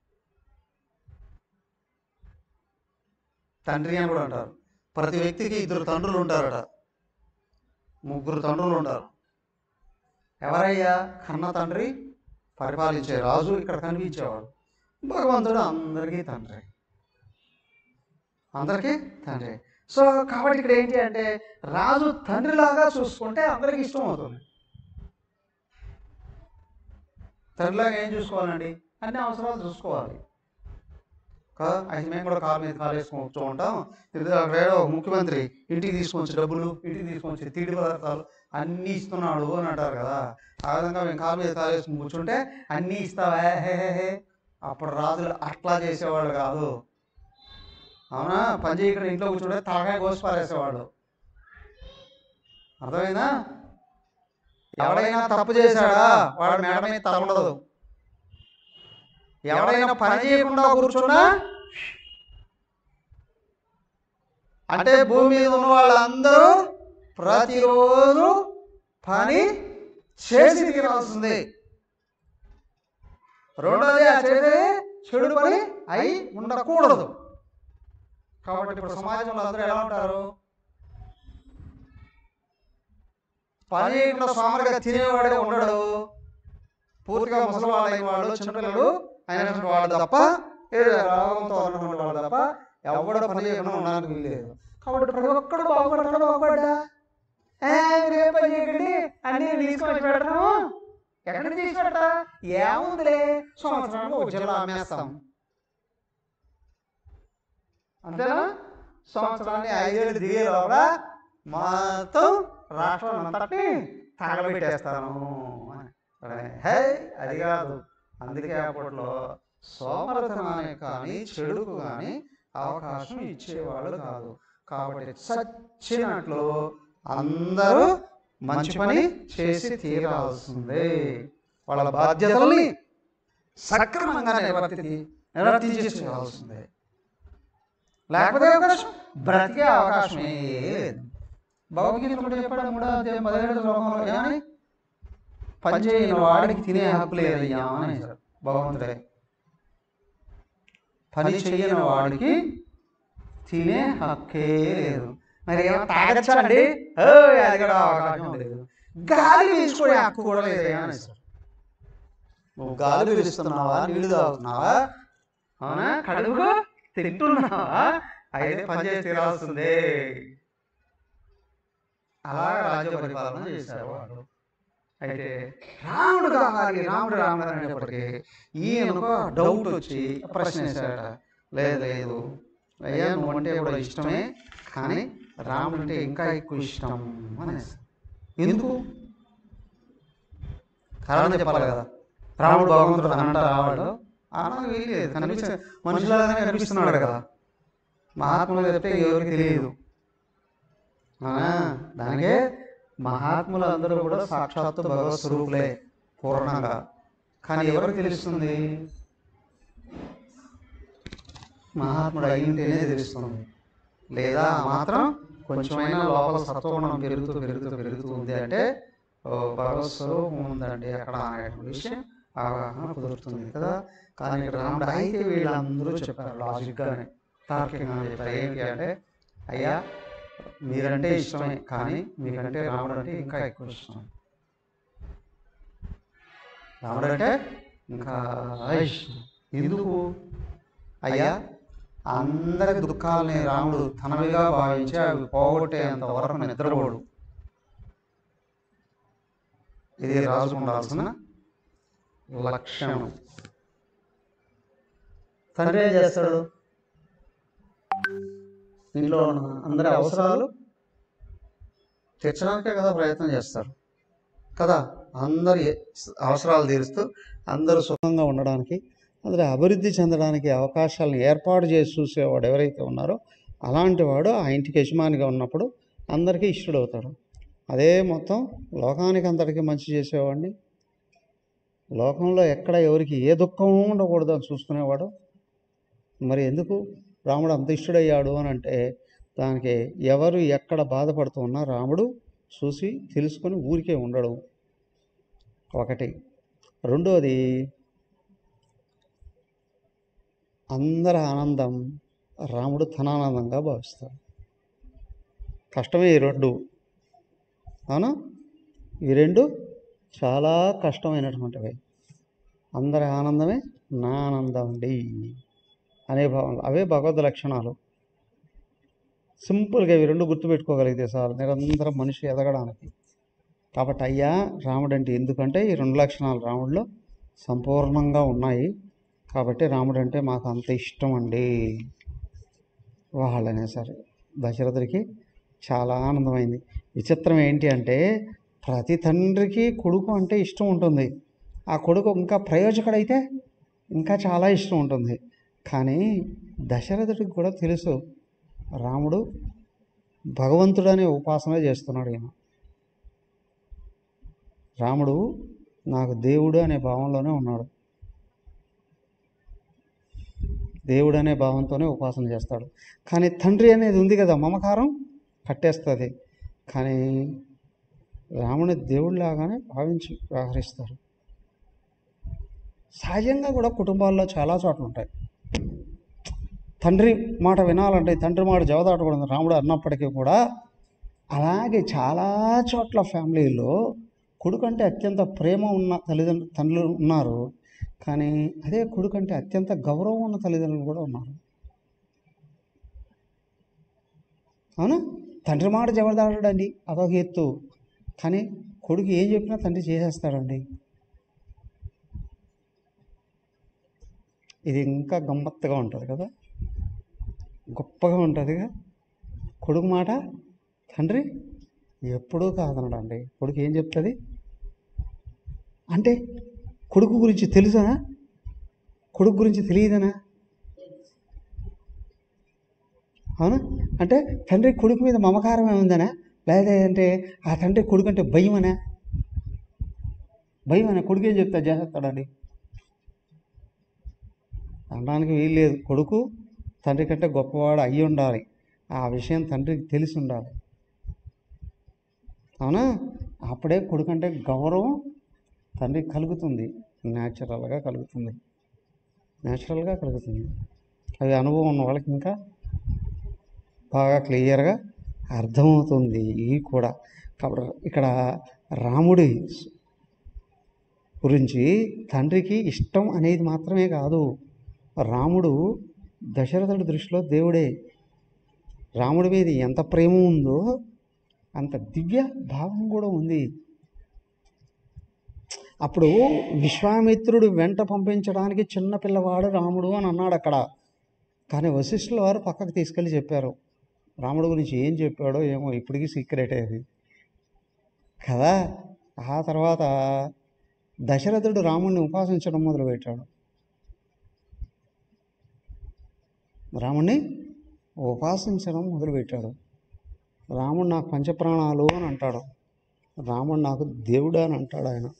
తండ్రి అని కూడా అంటారు ప్రతి వ్యక్తికి ఇద్దరు తండ్రులు ఉంటారట ముగ్గురు తండ్రులు ఉంటారు ఎవరయ్యా కన్న తండ్రి పరిపాలించే రాజు ఇక్కడ కనిపించేవాడు భగవంతుడు అందరికీ తండ్రి అందరికీ తండ్రి సో కాబట్టి ఇక్కడ ఏంటి అంటే రాజు తండ్రిలాగా చూసుకుంటే అందరికి ఇష్టం అవుతుంది తండ్రిలాగా ఏం చూసుకోవాలండి అన్ని అవసరాలు చూసుకోవాలి కదా అయితే మేము కూడా కాలు మీద కాలు వేసుకొని కూర్చో ఉంటాం ఇది అక్కడ ఏడో ముఖ్యమంత్రి ఇంటికి తీసుకొచ్చి డబ్బులు ఇంటికి తీసుకొచ్చి తిండి పదార్థాలు అన్నీ ఇస్తున్నాడు అని అంటారు కదా ఆ విధంగా మేము కాలు మీద కాలు వేసుకొని కూర్చుంటే అన్నీ ఇస్తావా హే హే హే అప్పుడు రాజులు అట్లా చేసేవాళ్ళు కాదు అవునా పని చేయకుండా ఇంట్లో కూర్చుంటే తలకాయ కోసి పారేసేవాడు అర్థమైందా ఎవడైనా తప్పు చేశాడా వాడు మేడ మీద తల ఉండదు ఎవడైనా పని చేయకుండా కూర్చున్నా అంటే భూమి మీద ఉన్న వాళ్ళందరూ ప్రతిరోజు పని చేసి తీరాల్సింది రెండోది ఆ చేసే చెడు పని అయి ఉండకూడదు కాబట్టి ఇప్పుడు సమాజంలో అందరూ ఎలా ఉంటారు పని చేయకుండా సోమరిగా తినేవాడే ఉండడు పూర్తిగా ముసలి వాళ్ళైన వాళ్ళు చిన్నపిల్లలు అయినటువంటి వాళ్ళు తప్ప ఏ రోగంతో ఉన్నటువంటి వాళ్ళు తప్ప ఎవడో పని చేయకుండా ఉండడానికి వీల్లేదు కాబట్టి ప్రతి ఒక్కడు బాగుపడతాడు బాగుపడ్డా ఏ, మీరేం పని చేయకండి అన్ని తీసుకొని పెడతాము ఎక్కడి నుంచి తీసి పెడతా ఏముందిలే సంవత్సరానికి ఒక జిల్లా అమ్మేస్తాం అంతేనా సంవత్సరాన్ని ఐదేళ్ళు దిగే లోపల మొత్తం రాష్ట్రం అంతటిని తగలబెట్టేస్తాను అని. హే అది కాదు అందుకే అప్పట్లో సోమరతనానికి కానీ చెడుకు కానీ అవకాశం ఇచ్చేవాళ్ళు కాదు కాబట్టి చచ్చినట్లు అందరూ మంచి పని చేసి తీరాల్సిందే వాళ్ళ బాధ్యతల్ని సక్రమంగా నిర్వర్తి నిర్వర్తించేయాల్సిందే లేకపోతే అవకాశం బ్రతికే అవకాశమే లేదు భగవద్గీత కూడా చెప్పాడు మూడో అధ్యాయం పదిహేడు శ్లోకంలో ఏమని పని చేయని వాడికి తినే హక్కు లేదయ్యా అని చెప్పాడు భగవంతుడే పని చేయని వాడికి తినే హక్కే లేదు మరి ఏమో తాగచ్చా అండి ఓ, అది కూడా అవకాశం లేదు గాలి పీల్చుకునే హక్కు కూడా లేదయ్యా అని చెప్పాడు. నువ్వు గాలి పీలుస్తున్నావా నీళ్లు తాగుతున్నావా అవునా కడుపు తింటున్నావా అయితే పని చేసి తీరాల్సిందే అలా రాజ్య పరిపాలన చేసేవాడు అయితే రాముడు కావాలి రాముడు రాముడు అనేప్పటికీ ఈయనకు డౌట్ వచ్చి ప్రశ్న వేశాడట లేదు లేదు అయ్యా నువ్వంటే కూడా ఇష్టమే కానీ రాముడు అంటే ఇంకా ఎక్కువ ఇష్టం అనేసి ఎందుకు కారణం చెప్పాలి కదా రాముడు భగవంతుడు అనంట రావాడు ఆనందం వీలేదు కనిపించే మనుషులాగానే కనిపిస్తున్నాడు కదా మహాత్ములు చెప్తే ఎవరికి తెలియదు అవునా? దానికే మహాత్ములు అందరూ కూడా సాక్షాత్తు భగవత్ స్వరూపులే పూర్ణంగా కానీ ఎవరికి తెలుస్తుంది మహాత్ముడు అయి ఉంటేనే తెలుస్తుంది లేదా ఆ మాత్రం కొంచెమైనా లోపల సత్వగుణం పెరుగుతూ పెరుగుతూ పెరుగుతూ ఉంది అంటే ఓ భగవత్ స్వరూపం ఉందండి అక్కడ అనేటువంటి విషయం అవగాహన కుదురుతుంది కదా కానీ ఇక్కడ రాముడు అయితే వీళ్ళందరూ చెప్పారు లాజిక్గానే తార్కికంగా చెప్పారు ఏంటి అంటే అయ్యా మీరంటే ఇష్టమే కానీ మీకంటే రాముడు అంటే ఇంకా ఎక్కువ ఇష్టం రాముడు అంటే ఇంకా ఇష్టం ఎందుకు అయ్యా అందరి దుఃఖాలని రాముడు తనవిగా భావించి అవి పోగొట్టేంత వరకు నిద్రపోడు ఇది రాజు ఉండాల్సిన లక్షణం తండ్రి ఏం చేస్తాడు ఇంట్లో ఉన్న అందరి అవసరాలు తీర్చడానికే కదా ప్రయత్నం చేస్తారు కదా అందరి అవసరాలు తీరుస్తూ అందరూ సుఖంగా ఉండడానికి అందరూ అభివృద్ధి చెందడానికి అవకాశాలను ఏర్పాటు చేసి చూసేవాడు ఎవరైతే ఉన్నారో అలాంటి వాడు ఆ ఇంటికి యజమానిగా ఉన్నప్పుడు అందరికీ ఇష్టడవుతాడు అదే మొత్తం లోకానికి అంతటికీ మంచి చేసేవాడిని లోకంలో ఎక్కడ ఎవరికి ఏ దుఃఖం ఉండకూడదు అని చూసుకునేవాడు మరి ఎందుకు రాముడు అంత ఇష్టడయ్యాడు అని అంటే దానికి ఎవరు ఎక్కడ బాధపడుతూ ఉన్నా రాముడు చూసి తెలుసుకొని ఊరికే ఉండడు ఒకటి రెండోది అందరి ఆనందం రాముడు తన ఆనందంగా భావిస్తాడు కష్టమే ఈ రెండు అవునా ఈ రెండు చాలా కష్టమైనటువంటివి అందరి ఆనందమే నా ఆనందం అండి అనే భావనలు అవే భగవద్ లక్షణాలు సింపుల్గా ఇవి రెండు గుర్తుపెట్టుకోగలిగితే సార్ నిరంతరం మనిషి ఎదగడానికి కాబట్టి అయ్యా రాముడు అంటే ఎందుకంటే ఈ రెండు లక్షణాలు రాముడిలో సంపూర్ణంగా ఉన్నాయి కాబట్టి రాముడు అంటే మాకు అంత ఇష్టం అండి వాళ్ళనే సరే దశరథుడికి చాలా ఆనందమైంది విచిత్రం ఏంటి అంటే ప్రతి తండ్రికి కొడుకు అంటే ఇష్టం ఉంటుంది ఆ కొడుకు ఇంకా ప్రయోజకుడైతే ఇంకా చాలా ఇష్టం ఉంటుంది కానీ దశరథుడికి కూడా తెలుసు రాముడు భగవంతుడనే ఉపాసన చేస్తున్నాడు ఈయన రాముడు నాకు దేవుడు అనే భావంలోనే ఉన్నాడు దేవుడు అనే భావంతోనే ఉపాసన చేస్తాడు కానీ తండ్రి అనేది ఉంది కదా మమకారం కట్టేస్తుంది కానీ రాముని దేవుడిలాగానే భావించి వ్యవహరిస్తారు సహజంగా కూడా కుటుంబాల్లో చాలా చోట్ల ఉంటాయి తండ్రి మాట వినాలంటే తండ్రి మాట జవదాటకూడదు రాముడు అన్నప్పటికీ కూడా అలాగే చాలా చోట్ల ఫ్యామిలీలో కొడుకు అంటే అత్యంత ప్రేమ ఉన్న తల్లిదండ్రులు తండ్రులు ఉన్నారు కానీ అదే కొడుకు అంటే అత్యంత గౌరవం ఉన్న తల్లిదండ్రులు కూడా ఉన్నారు అవునా తండ్రి మాట జవదాటాడండి అదొక ఎత్తు కానీ కొడుకు ఏం చెప్పినా తండ్రి చేసేస్తాడండి ఇది ఇంకా గమ్మత్తుగా ఉంటుంది కదా గొప్పగా ఉంటుందిగా కొడుకు మాట తండ్రి ఎప్పుడూ కాదనడండి కొడుకు ఏం చెప్తుంది అంటే కొడుకు గురించి తెలుసా కొడుకు గురించి తెలియదనా అవునా అంటే తండ్రి కొడుకు మీద మమకారం ఏముందనా లేదా అంటే ఆ తండ్రి కొడుకు అంటే భయమనా భయమనా కొడుకు ఏం చెప్తా చేసేస్తాడండి అనడానికి వీల్లేదు కొడుకు తండ్రి కంటే గొప్పవాడు అయ్యి ఉండాలి ఆ విషయం తండ్రికి తెలిసి ఉండాలి అవునా అప్పుడే కొడుకు అంటే గౌరవం తండ్రికి కలుగుతుంది న్యాచురల్గా కలుగుతుంది న్యాచురల్గా కలుగుతుంది అది అనుభవం ఉన్న వాళ్ళకి ఇంకా బాగా క్లియర్గా అర్థమవుతుంది ఇది కూడా కాబట్టి ఇక్కడ రాముడి గురించి తండ్రికి ఇష్టం అనేది మాత్రమే కాదు రాముడు దశరథుడి దృష్టిలో దేవుడే రాముడి మీద ఎంత ప్రేమ ఉందో అంత దివ్య భావం కూడా ఉంది అప్పుడు విశ్వామిత్రుడు వెంట పంపించడానికి చిన్న పిల్లవాడు రాముడు అని అన్నాడు అక్కడ కానీ వశిష్ఠుల వారు పక్కకు తీసుకెళ్ళి చెప్పారు రాముడు గురించి ఏం చెప్పాడో ఏమో ఇప్పటికీ సీక్రెట్ అది కదా ఆ తర్వాత దశరథుడు రాముడిని ఉపాసించడం మొదలుపెట్టాడు రాముణ్ణి ఉపాసించడం మొదలుపెట్టాడు రాముడు నాకు పంచప్రాణాలు అని అంటాడు రాముడు నాకు దేవుడు అని అంటాడు ఆయన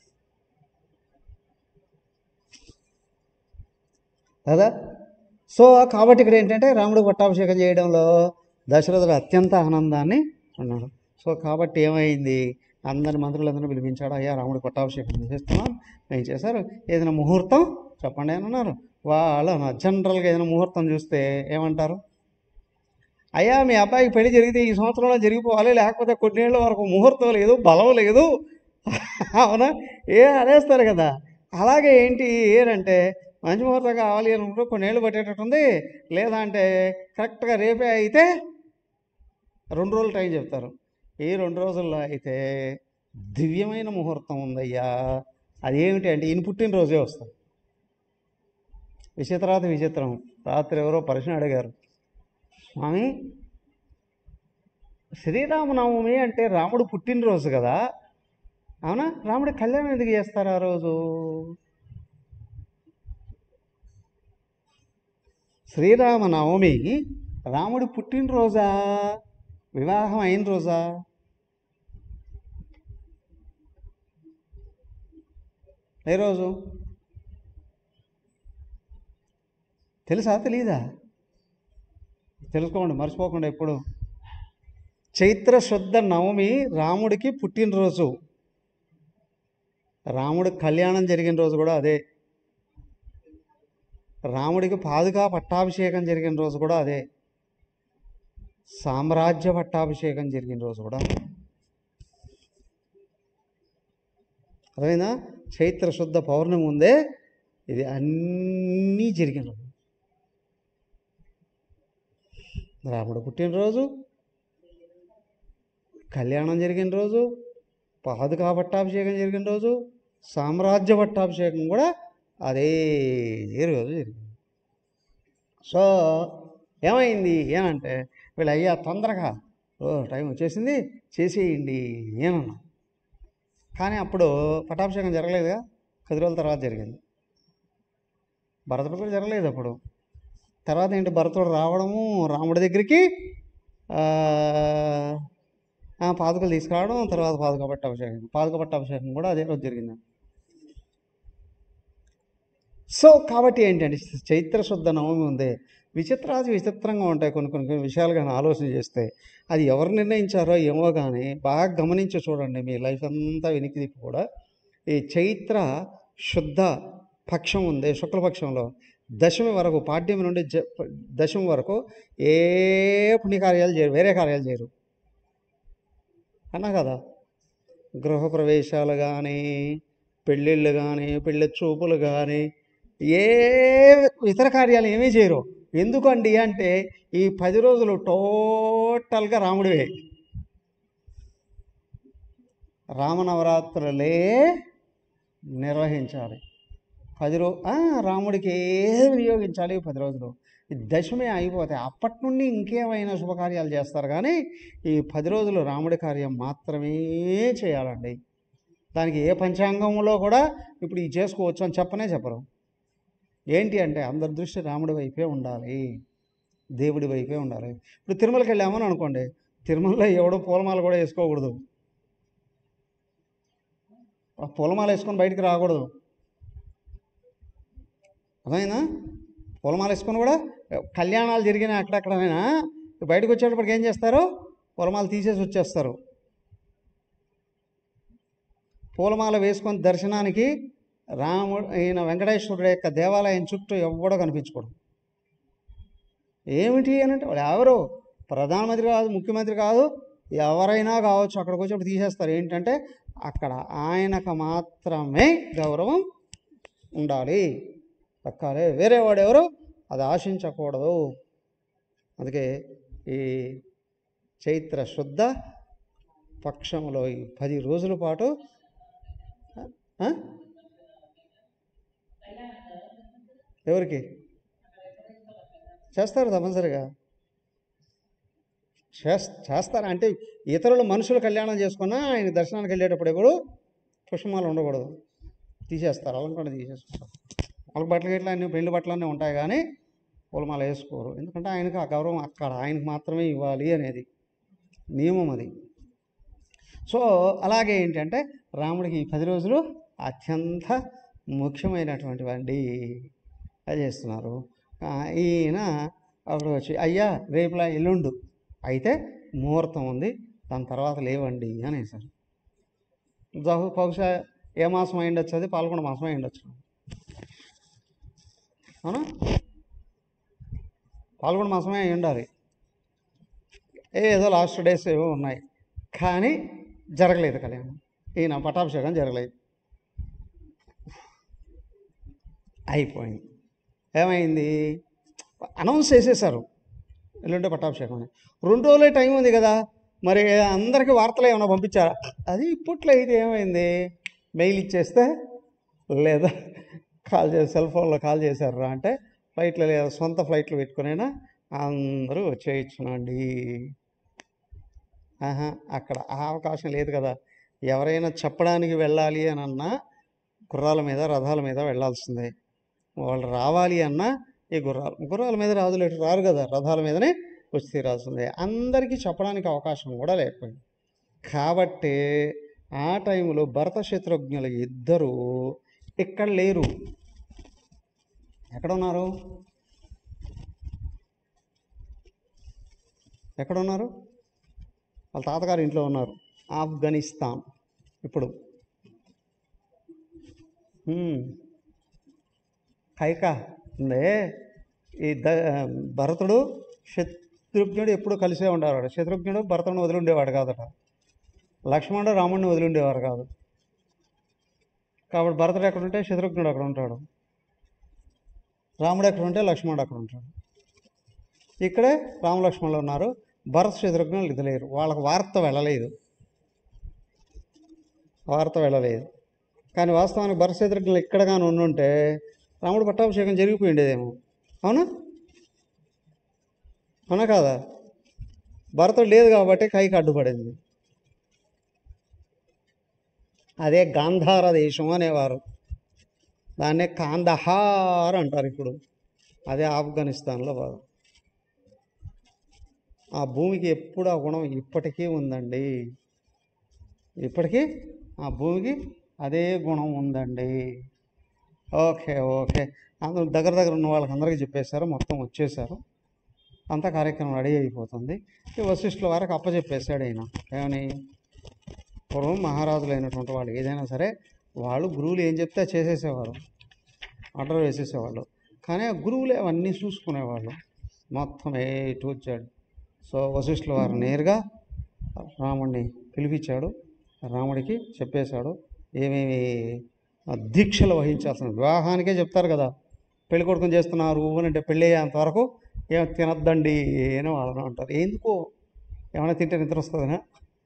కదా సో కాబట్టి ఇక్కడ ఏంటంటే రాముడు పట్టాభిషేకం చేయడంలో దశరథుడు అత్యంత ఆనందాన్ని అన్నాడు సో కాబట్టి ఏమైంది అందరి మంత్రులందరినీ పిలిపించాడు అయ్యా రాముడు పట్టాభిషేకం చేస్తున్నాం నేను చేశారు ఏదైనా ముహూర్తం చెప్పండి అని అన్నారు వాళ్ళు జనరల్గా ఏదైనా ముహూర్తం చూస్తే ఏమంటారు అయ్యా మీ అబ్బాయికి పెళ్లి జరిగితే ఈ సంవత్సరంలో జరిగిపోవాలి లేకపోతే కొన్నేళ్ళ వరకు ముహూర్తం లేదు బలం లేదు అవునా ఏ అనేస్తారు కదా అలాగే ఏంటి ఏంటంటే మంచి ముహూర్తం కావాలి అని ఉంటే కొన్నేళ్ళు పట్టేటట్టుంది లేదా అంటే కరెక్ట్గా రేపే అయితే రెండు రోజులు టైం చెప్తారు ఈ రెండు రోజుల్లో అయితే దివ్యమైన ముహూర్తం ఉందయ్యా అదేమిటి అంటే ఈయన పుట్టినరోజే వస్తుంది విచిత్రాత విచిత్రం రాత్రి ఎవరో ప్రశ్న అడిగారు స్వామి శ్రీరామనవమి అంటే రాముడు పుట్టినరోజు కదా అవునా రాముడి కళ్యాణం ఎందుకు చేస్తారు ఆ రోజు శ్రీరామ నవమి రాముడి పుట్టినరోజా వివాహం అయిన రోజా ఏ రోజు తెలుసా తెలీదా తెలుసుకోండి మర్చిపోకుండా ఎప్పుడు చైత్ర శుద్ధ నవమి రాముడికి పుట్టినరోజు రాముడి కళ్యాణం జరిగిన రోజు కూడా అదే రాముడికి పాదుకా పట్టాభిషేకం జరిగిన రోజు కూడా అదే సామ్రాజ్య పట్టాభిషేకం జరిగిన రోజు కూడా అదే. అర్థమైందా చైత్ర శుద్ధ పౌర్ణమి ఉందే ఇది అన్నీ జరిగిన రోజు రాముడు పుట్టినరోజు కళ్యాణం జరిగిన రోజు పాదుకా పట్టాభిషేకం జరిగిన రోజు సామ్రాజ్య పట్టాభిషేకం కూడా అదే రోజు జరిగింది సో ఏమైంది ఏనంటే వీళ్ళు అయ్యా తొందరగా ఓ టైం వచ్చేసింది చేసేయండి ఏనన్నా కానీ అప్పుడు పట్టాభిషేకం జరగలేదుగా కొద్ది రోజుల తర్వాత జరిగింది భరతుడు కూడా జరగలేదు అప్పుడు తర్వాత ఏంటి భరతుడు రావడము రాముడి దగ్గరికి ఆ, ఆ, పాదుకలు తీసుకురావడం తర్వాత పాదుక పట్టాభిషేకం పాదుక పట్టాభిషేకం కూడా అదే రోజు జరిగింది సో కాబట్టి ఏంటంటే చైత్ర శుద్ధ నవమి ఉంది విచిత్రాది విచిత్రంగా ఉంటాయి కొన్ని కొన్ని కొన్ని విషయాలు కానీ ఆలోచన చేస్తే అది ఎవరు నిర్ణయించారో ఏమో కానీ బాగా గమనించి చూడండి మీ లైఫ్ అంతా వెనక్కి తిప్పి కూడా ఈ చైత్ర శుద్ధ పక్షం ఉంది శుక్లపక్షంలో దశమి వరకు పాడ్యమి నుండి జ దశమి వరకు ఏ పుణ్యకార్యాలు చేయరు వేరే కార్యాలు చేయరు అన్నా కదా గృహప్రవేశాలు కానీ పెళ్ళిళ్ళు కానీ పెళ్ళి చూపులు కానీ ఏ ఇతర కార్యాలు ఏమీ చేయరు ఎందుకండి అంటే ఈ పది రోజులు టోటల్గా రాముడివే రామనవరాత్రులే నిర్వహించాలి పది రో ఆ, రాముడికి ఏ వినియోగించాలి ఈ పది రోజులు ఈ దశమి అయిపోతాయి అప్పటి నుండి ఇంకేమైనా శుభకార్యాలు చేస్తారు కానీ ఈ పది రోజులు రాముడి కార్యం మాత్రమే చేయాలండి దానికి ఏ పంచాంగంలో కూడా ఇప్పుడు ఇది చేసుకోవచ్చు అని చెప్పనే చెప్పరు ఏంటి అంటే అందరి దృష్టి రాముడి వైపే ఉండాలి దేవుడి వైపే ఉండాలి ఇప్పుడు తిరుమలకి వెళ్ళామని అనుకోండి తిరుమలలో ఎవడో పూలమాల కూడా వేసుకోకూడదు ఆ పూలమాల వేసుకొని బయటికి రాకూడదు అర్థమైందా పూలమాల వేసుకొని కూడా కళ్యాణాలు జరిగిన అక్కడక్కడైనా బయటకు వచ్చేటప్పటికి ఏం చేస్తారు పూలమాల తీసేసి వచ్చేస్తారు పూలమాల వేసుకొని దర్శనానికి రాముడు ఈయన వెంకటేశ్వరుడు యొక్క దేవాలయం చుట్టూ ఎవ్వడో కనిపించుకోడు ఏమిటి అని అంటే వాళ్ళు ఎవరు ప్రధానమంత్రి కాదు ముఖ్యమంత్రి కాదు ఎవరైనా కావచ్చు అక్కడికి వచ్చేప్పుడు తీసేస్తారు ఏంటంటే అక్కడ ఆయనకు మాత్రమే గౌరవం ఉండాలి దక్కాలి వేరే వాడు ఎవరు అది ఆశించకూడదు అందుకే ఈ చైత్ర శుద్ధ పక్షంలో ఈ పది రోజుల పాటు ఆ? ఎవరికి చేస్తారు తప్పనిసరిగా చేస్ చేస్తారు అంటే ఇతరులు మనుషులు కళ్యాణం చేసుకున్నా ఆయన దర్శనానికి వెళ్ళేటప్పుడు ఎప్పుడు పుష్పమాలు ఉండకూడదు తీసేస్తారు అలంకరణ తీసేసుకుంటారు వాళ్ళకి బట్టలు గిట్ల అన్ని పెళ్లి బట్టలు అన్నీ ఉంటాయి కానీ పూలమాల వేసుకోరు ఎందుకంటే ఆయనకు ఆ గౌరవం అక్కడ ఆయనకు మాత్రమే ఇవ్వాలి అనేది నియమం అది సో అలాగే ఏంటంటే రాముడికి ఈ పది రోజులు అత్యంత ముఖ్యమైనటువంటి వండి అది చేస్తున్నారు ఆ, ఈయన అప్పుడు వచ్చి అయ్యా రేపులా ఎల్లుండు అయితే ముహూర్తం ఉంది దాని తర్వాత లేవండి అనేసారు జహు- బహుశా ఏ మాసం అయి ఉండొచ్చు అది పాల్గొన మాసం అయి ఉండొచ్చు అవునా పాల్గొన మాసమే అయి ఉండాలి ఏదో లాస్ట్ డేస్ ఏవో ఉన్నాయి కానీ జరగలేదు కళ్యాణం ఈయన పట్టాభిషేకం జరగలేదు అయిపోయింది ఏమైంది అనౌన్స్ చేసేసారు ఎల్లుండే పట్టాభిషేకం అని రెండు రోజులే టైం ఉంది కదా మరి అందరికీ వార్తలు ఏమైనా పంపించారా అది ఇప్పట్లో అయితే ఏమైంది మెయిల్ ఇచ్చేస్తే లేదా కాల్ చేసి సెల్ ఫోన్లో కాల్ చేశారు అంటే ఫ్లైట్లో లేదా సొంత ఫ్లైట్లు పెట్టుకునైనా అందరూ వచ్చేయచ్చునండి ఆహా అక్కడ ఆ అవకాశం లేదు కదా ఎవరైనా చెప్పడానికి వెళ్ళాలి అని అన్నా గుర్రాల మీద రథాల మీద వెళ్ళాల్సిందే వాళ్ళు రావాలి అన్నా ఈ గుర్రాలు గుర్రాల మీద రాజులు ఎటు రారు కదా రథాల మీదనే వచ్చి తీరాల్సిందే అందరికీ చెప్పడానికి అవకాశం కూడా లేకపోయింది కాబట్టి ఆ టైంలో భరత శత్రుఘ్నులు ఇద్దరు ఇక్కడ లేరు ఎక్కడ ఉన్నారు ఎక్కడ ఉన్నారు వాళ్ళ తాతగారు ఇంట్లో ఉన్నారు ఆఫ్ఘనిస్తాన్ ఇప్పుడు హ్మ్. కైక ఉందే ఈ ద భరతుడు శత్రుఘ్నుడు ఎప్పుడు కలిసే ఉండేవాడు శత్రుఘ్నుడు భరతుడిని వదిలి ఉండేవాడు కాదట లక్ష్మణుడు రాముడిని వదిలి ఉండేవారు కాదు కాబట్టి భరతుడు ఎక్కడ ఉంటే శత్రుఘ్నుడు అక్కడ ఉంటాడు రాముడు ఎక్కడ ఉంటే లక్ష్మణుడు అక్కడ ఉంటాడు ఇక్కడే రామలక్ష్మణులు ఉన్నారు భరత శత్రుఘ్నులు ఇది లేరు వాళ్ళకి వార్త వెళ్ళలేదు వార్త వెళ్ళలేదు కానీ వాస్తవానికి భరత శత్రుఘ్నులు ఇక్కడ కానీ ఉండుంటే రాముడు పట్టాభిషేకం జరిగిపోయి ఉండేదేమో అవునా అవునా కాదా భరతుడు లేదు కాబట్టి కైకి అడ్డుపడింది అదే గాంధార దేశం అనేవారు దాన్నే కాందహార్ అంటారు ఇప్పుడు అదే ఆఫ్ఘనిస్తాన్లో భాగం ఆ భూమికి ఎప్పుడు ఆ గుణం ఇప్పటికీ ఉందండి ఇప్పటికీ ఆ భూమికి అదే గుణం ఉందండి ఓకే ఓకే అందరూ దగ్గర దగ్గర ఉన్న వాళ్ళకి అందరికీ చెప్పేశారు మొత్తం వచ్చేసారు అంతా కార్యక్రమం రెడీ అయిపోతుంది ఈ వశిష్ఠుల వారికి అప్పచెప్పేశాడు ఆయన ఏమని పూర్వం మహారాజులు అయినటువంటి వాళ్ళు ఏదైనా సరే వాళ్ళు గురువులు ఏం చెప్తే అది చేసేసేవారు ఆర్డర్ వేసేసేవాళ్ళు కానీ ఆ గురువులే అవన్నీ చూసుకునేవాళ్ళు మొత్తం ఏ టు వచ్చాడు సో వశిష్ఠుల వారు నేరుగా రాముడిని పిలిపించాడు రాముడికి చెప్పేశాడు ఏమేమి ఆ దీక్షలు వహించాల్సిన వివాహానికే చెప్తారు కదా పెళ్లి కొడుకుని చేస్తున్నారు అని అంటే పెళ్ళి అయ్యేంత వరకు ఏం తినద్దండి అని వాళ్ళని అంటారు ఎందుకో ఏమైనా తింటే నిద్ర వస్తుందనా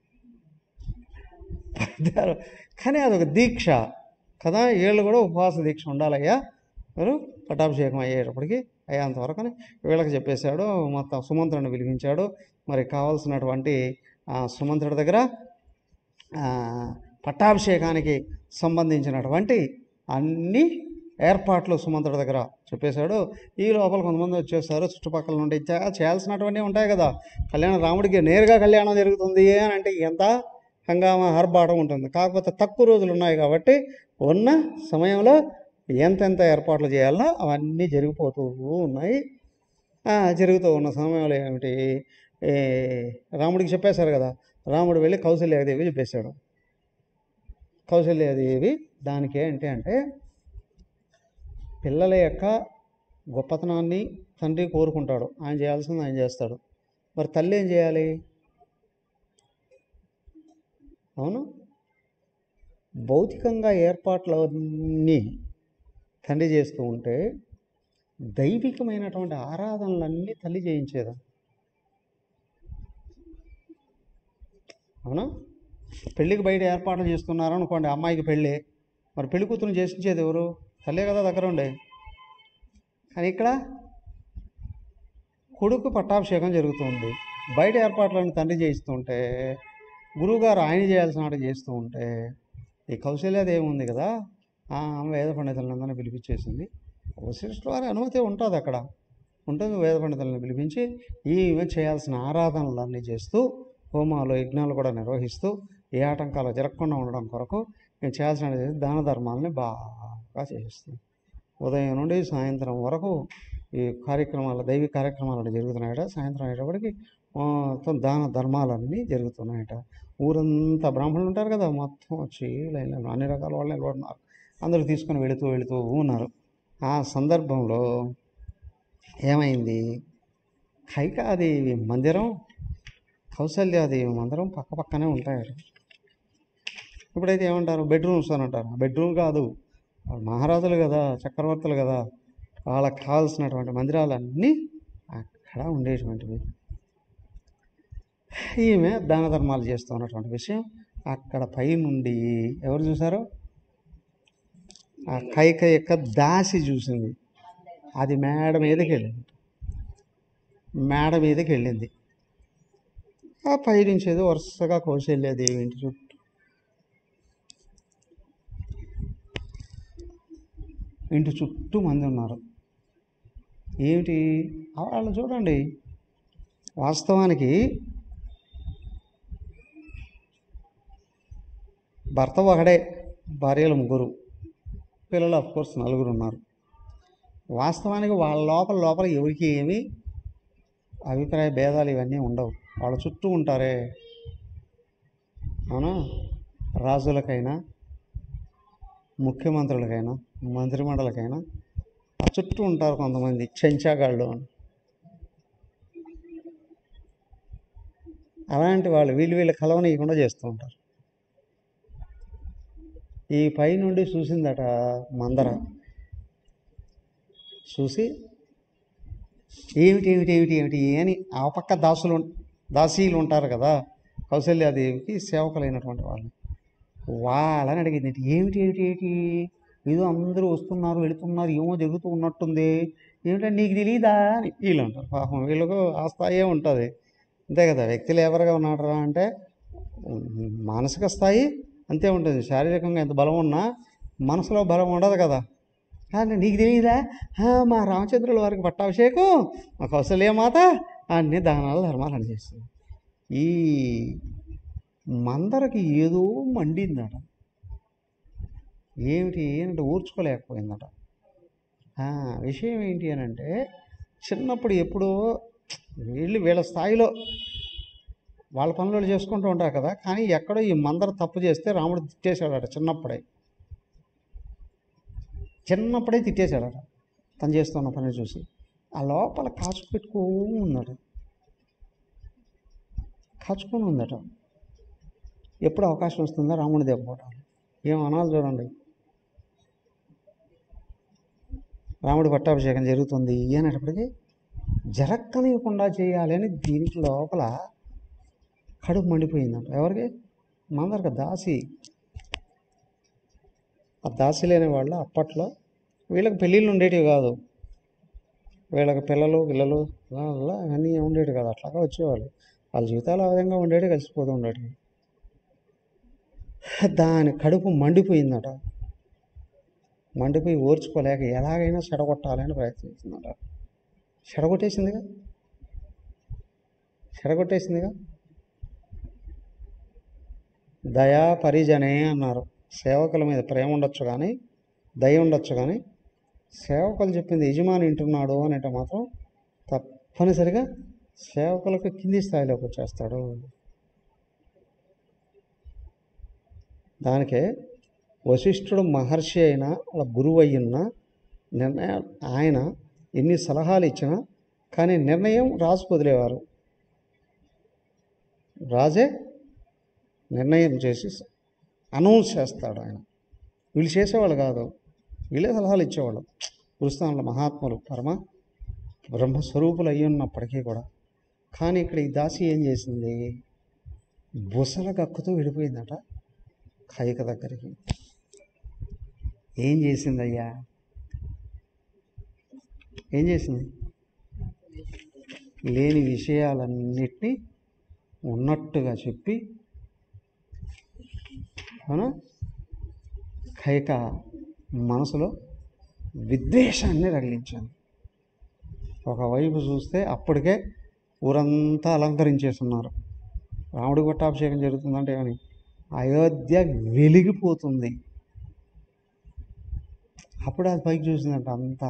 పడ్డారు కానీ అదొక దీక్ష కదా వీళ్ళు కూడా ఉపవాస దీక్ష ఉండాలయ్యా మీరు పట్టాభిషేకం అయ్యేటప్పటికి అయ్యేంత వరకు అని వీళ్ళకి చెప్పేశాడు మొత్తం సుమంత్రుడిని పిలిపించాడు మరి కావాల్సినటువంటి ఆ సుమంత్రుడి దగ్గర ఆ, పట్టాభిషేకానికి సంబంధించినటువంటి అన్ని ఏర్పాట్లు సుమంత్రుడి దగ్గర చెప్పేశాడు ఈ లోపల కొంతమంది వచ్చేసారు చుట్టుపక్కల నుండి చే- చేయాల్సినటువంటి ఉంటాయి కదా కళ్యాణం రాముడికి నేరుగా కళ్యాణం జరుగుతుంది అని అంటే ఎంత హంగామా ఆర్భాటం ఉంటుంది కాకపోతే తక్కువ రోజులు ఉన్నాయి కాబట్టి ఉన్న సమయంలో ఎంతెంత ఏర్పాట్లు చేయాలో అవన్నీ జరిగిపోతూ ఉన్నాయి ఆ, జరుగుతూ ఉన్న సమయంలో ఏమిటి ఏ, రాముడికి చెప్పేశారు కదా రాముడు వెళ్ళి కౌశల్యాదేవి చెప్పేశాడు కౌశల్యాదేవి దానికి ఏంటి అంటే పిల్లల యొక్క గొప్పతనాన్ని తండ్రి కోరుకుంటాడు ఆయన చేయాల్సింది ఆయన చేస్తాడు మరి తల్లి ఏం చేయాలి అవును భౌతికంగా ఏర్పాట్లన్నీ తండ్రి చేస్తూ ఉంటే దైవికమైనటువంటి ఆరాధనలన్నీ తల్లి చేయించేదా అవునా పెళ్ళికి బయట ఏర్పాట్లు చేస్తున్నారు అనుకోండి అమ్మాయికి పెళ్ళి మరి పెళ్లి కూతురు చేసించేది ఎవరు తల్లే కదా దగ్గర ఉండే కానీ ఇక్కడ కొడుకు పట్టాభిషేకం జరుగుతుంది బయట ఏర్పాట్లన్నీ తండ్రి చేయిస్తుంటే గురువుగారు ఆయన చేయాల్సిన ఆట చేస్తూ ఉంటే ఈ కౌశల్యాదేవి ఉంది కదా ఆ ఆమె వేద పండితులందరినీ పిలిపించేసింది వశిష్ఠుల వారి అనుమతి ఉంటుంది అక్కడ ఉంటుంది వేద పండితులను పిలిపించి ఈమె చేయాల్సిన ఆరాధనలన్నీ చేస్తూ హోమాలు యజ్ఞాలు కూడా నిర్వహిస్తూ ఏ ఆటంకాలు జరగకుండా ఉండడం కొరకు నేను చేయాల్సిన చేసి దాన ధర్మాలని బాగా చేస్తుంది ఉదయం నుండి సాయంత్రం వరకు ఈ కార్యక్రమాలు దైవీ కార్యక్రమాలు జరుగుతున్నాయట సాయంత్రం అయ్యేటప్పటికి మొత్తం దాన ధర్మాలన్నీ జరుగుతున్నాయట ఊరంతా బ్రాహ్మణులు ఉంటారు కదా మొత్తం వచ్చి లైన్లో అన్ని రకాల వాళ్ళు నిలబడున్నారు అందరూ తీసుకొని వెళుతూ వెళుతూ ఉన్నారు ఆ సందర్భంలో ఏమైంది కైకాదేవి మందిరం కౌసల్యాదేవి మందిరం పక్క పక్కనే ఉంటాయట ఇప్పుడైతే ఏమంటారు బెడ్రూమ్స్ అని అంటారు బెడ్రూమ్ కాదు వాళ్ళు మహారాజులు కదా చక్రవర్తులు కదా వాళ్ళకి కావాల్సినటువంటి మందిరాలన్నీ అక్కడ ఉండేటువంటివి ఈమె దాన ధర్మాలు చేస్తూ ఉన్నటువంటి విషయం అక్కడ పై నుండి ఎవరు చూసారు ఆ కైక యొక్క దాసి చూసింది అది మేడ మీదకి వెళ్ళింది మేడ మీదకి వెళ్ళింది ఆ పై నుంచి ఏదో వరుసగా కౌశల్యాదేవి ఇంటి చుట్టూ ఇంటి చుట్టూ మంది ఉన్నారు ఏమిటి వాళ్ళు చూడండి వాస్తవానికి భర్త ఒకడే భార్యలు ముగ్గురు పిల్లలు కోర్స్ నలుగురు ఉన్నారు వాస్తవానికి వాళ్ళ లోపల లోపల ఎవరికి ఏమి అభిప్రాయ భేదాలు ఇవన్నీ ఉండవు వాళ్ళ చుట్టూ ఉంటారే అవునా రాజులకైనా ముఖ్యమంత్రులకైనా మంత్రిమండలకైనా ఆ చుట్టూ ఉంటారు కొంతమంది చెంచాగాళ్ళు అని అలాంటి వాళ్ళు వీళ్ళు వీళ్ళు కలవనీయకుండా చేస్తూ ఉంటారు ఈ పై నుండి చూసిందట మందర చూసి ఏమిటి ఏమిటి ఏమిటి ఏమిటి అని ఆ పక్క దాసులు ఉం- దాసీలు ఉంటారు కదా కౌశల్యాదేవికి సేవకులైనటువంటి వాళ్ళు వాళ్ళని అడిగింది ఏమిటి ఏమిటి ఏమిటి ఏదో అందరూ వస్తున్నారు వెళుతున్నారు ఏమో జరుగుతూ ఉన్నట్టుంది ఏమిటంటే నీకు తెలియదా అని వీళ్ళు అంటారు పాపం వీళ్ళకు ఆ స్థాయే ఉంటుంది అంతే కదా వ్యక్తులు ఎవరుగా ఉన్నారా అంటే ఉమ్, మానసిక స్థాయి అంతే ఉంటుంది శారీరకంగా ఎంత బలం ఉన్నా మనసులో బలం ఉండదు కదా అంటే నీకు తెలియదా ఆ, మా రామచంద్రుల వారికి పట్టాభిషేకం మా కౌశల్యమాత అన్ని దానాలు ధర్మాలు అని చేస్తుంది ఈ మందరకి ఏదో మండిందట ఏమిటి అంటే ఊర్చుకోలేకపోయిందట ఆ, విషయం ఏంటి అని అంటే చిన్నప్పుడు ఎప్పుడో వీళ్ళు వీళ్ళ స్థాయిలో వాళ్ళ పనులు వాళ్ళు చేసుకుంటూ ఉంటారు కదా కానీ ఎక్కడో ఈ మందర తప్పు చేస్తే రాముడు తిట్టేశాడట చిన్నప్పుడే చిన్నప్పుడే తిట్టేశాడట తను చేస్తున్న పని చూసి ఆ లోపల కాచు పెట్టుకో ఉందట కాచుకొని ఉందట ఎప్పుడు అవకాశం వస్తుందో రాముడి దెబ్బకోవటాలు ఏం అనాలి చూడండి రాముడి పట్టాభిషేకం జరుగుతుంది అనేటప్పటికీ జరక్కనివ్వకుండా చేయాలి అని దీంట్లో లోపల కడుపు మండిపోయిందంట ఎవరికి మందరికి దాసి ఆ దాసి లేని వాళ్ళు అప్పట్లో వీళ్ళకి పెళ్ళిళ్ళు ఉండేటివి కాదు వీళ్ళకి పిల్లలు పిల్లలు అలా అలా అన్నీ ఉండేవి కాదు అట్లాగా వచ్చేవాళ్ళు వాళ్ళ జీవితాలు ఆ విధంగా ఉండేవి కలిసిపోతూ ఉండేవి దాని కడుపు మండిపోయిందట మండిపోయి ఓర్చుకోలేక ఎలాగైనా చెడగొట్టాలని ప్రయత్నిస్తుందట చెడగొట్టేసిందిగా చెడగొట్టేసిందిగా దయా పరిజనే అన్నారు సేవకుల మీద ప్రేమ ఉండొచ్చు కానీ దయ ఉండొచ్చు కానీ సేవకులు చెప్పింది యజమాని వింటున్నాడు అనేట మాత్రం తప్పనిసరిగా సేవకులకు కింది స్థాయిలోకి వచ్చేస్తాడు దానికే వశిష్ఠుడు మహర్షి అయినా వాళ్ళ గురువు అయ్యున్న నిర్ణయం ఆయన ఎన్ని సలహాలు ఇచ్చినా కానీ నిర్ణయం రాజు వదిలేవారు రాజే నిర్ణయం చేసి అనౌన్స్ చేస్తాడు ఆయన వీళ్ళు చేసేవాళ్ళు కాదు వీళ్ళే సలహాలు ఇచ్చేవాళ్ళు గురుస్థానంలో మహాత్ములు పరమ బ్రహ్మస్వరూపులు అయి ఉన్నప్పటికీ కూడా కానీ ఇక్కడ ఈ దాసి ఏం చేసింది బుసల గక్కుతూ వెళ్ళిపోయిందట కైక దగ్గరికి ఏం చేసిందయ్యా ఏం చేసింది లేని విషయాలన్నిటినీ ఉన్నట్టుగా చెప్పి అవునా కైక మనసులో విద్వేషాన్ని రగిలించాను ఒకవైపు చూస్తే అప్పటికే ఊరంతా అలంకరించేస్తున్నారు రాముడి పట్టాభిషేకం జరుగుతుందంటే కానీ అయోధ్య వెలిగిపోతుంది అప్పుడు అది పైకి చూసిందంట అంతా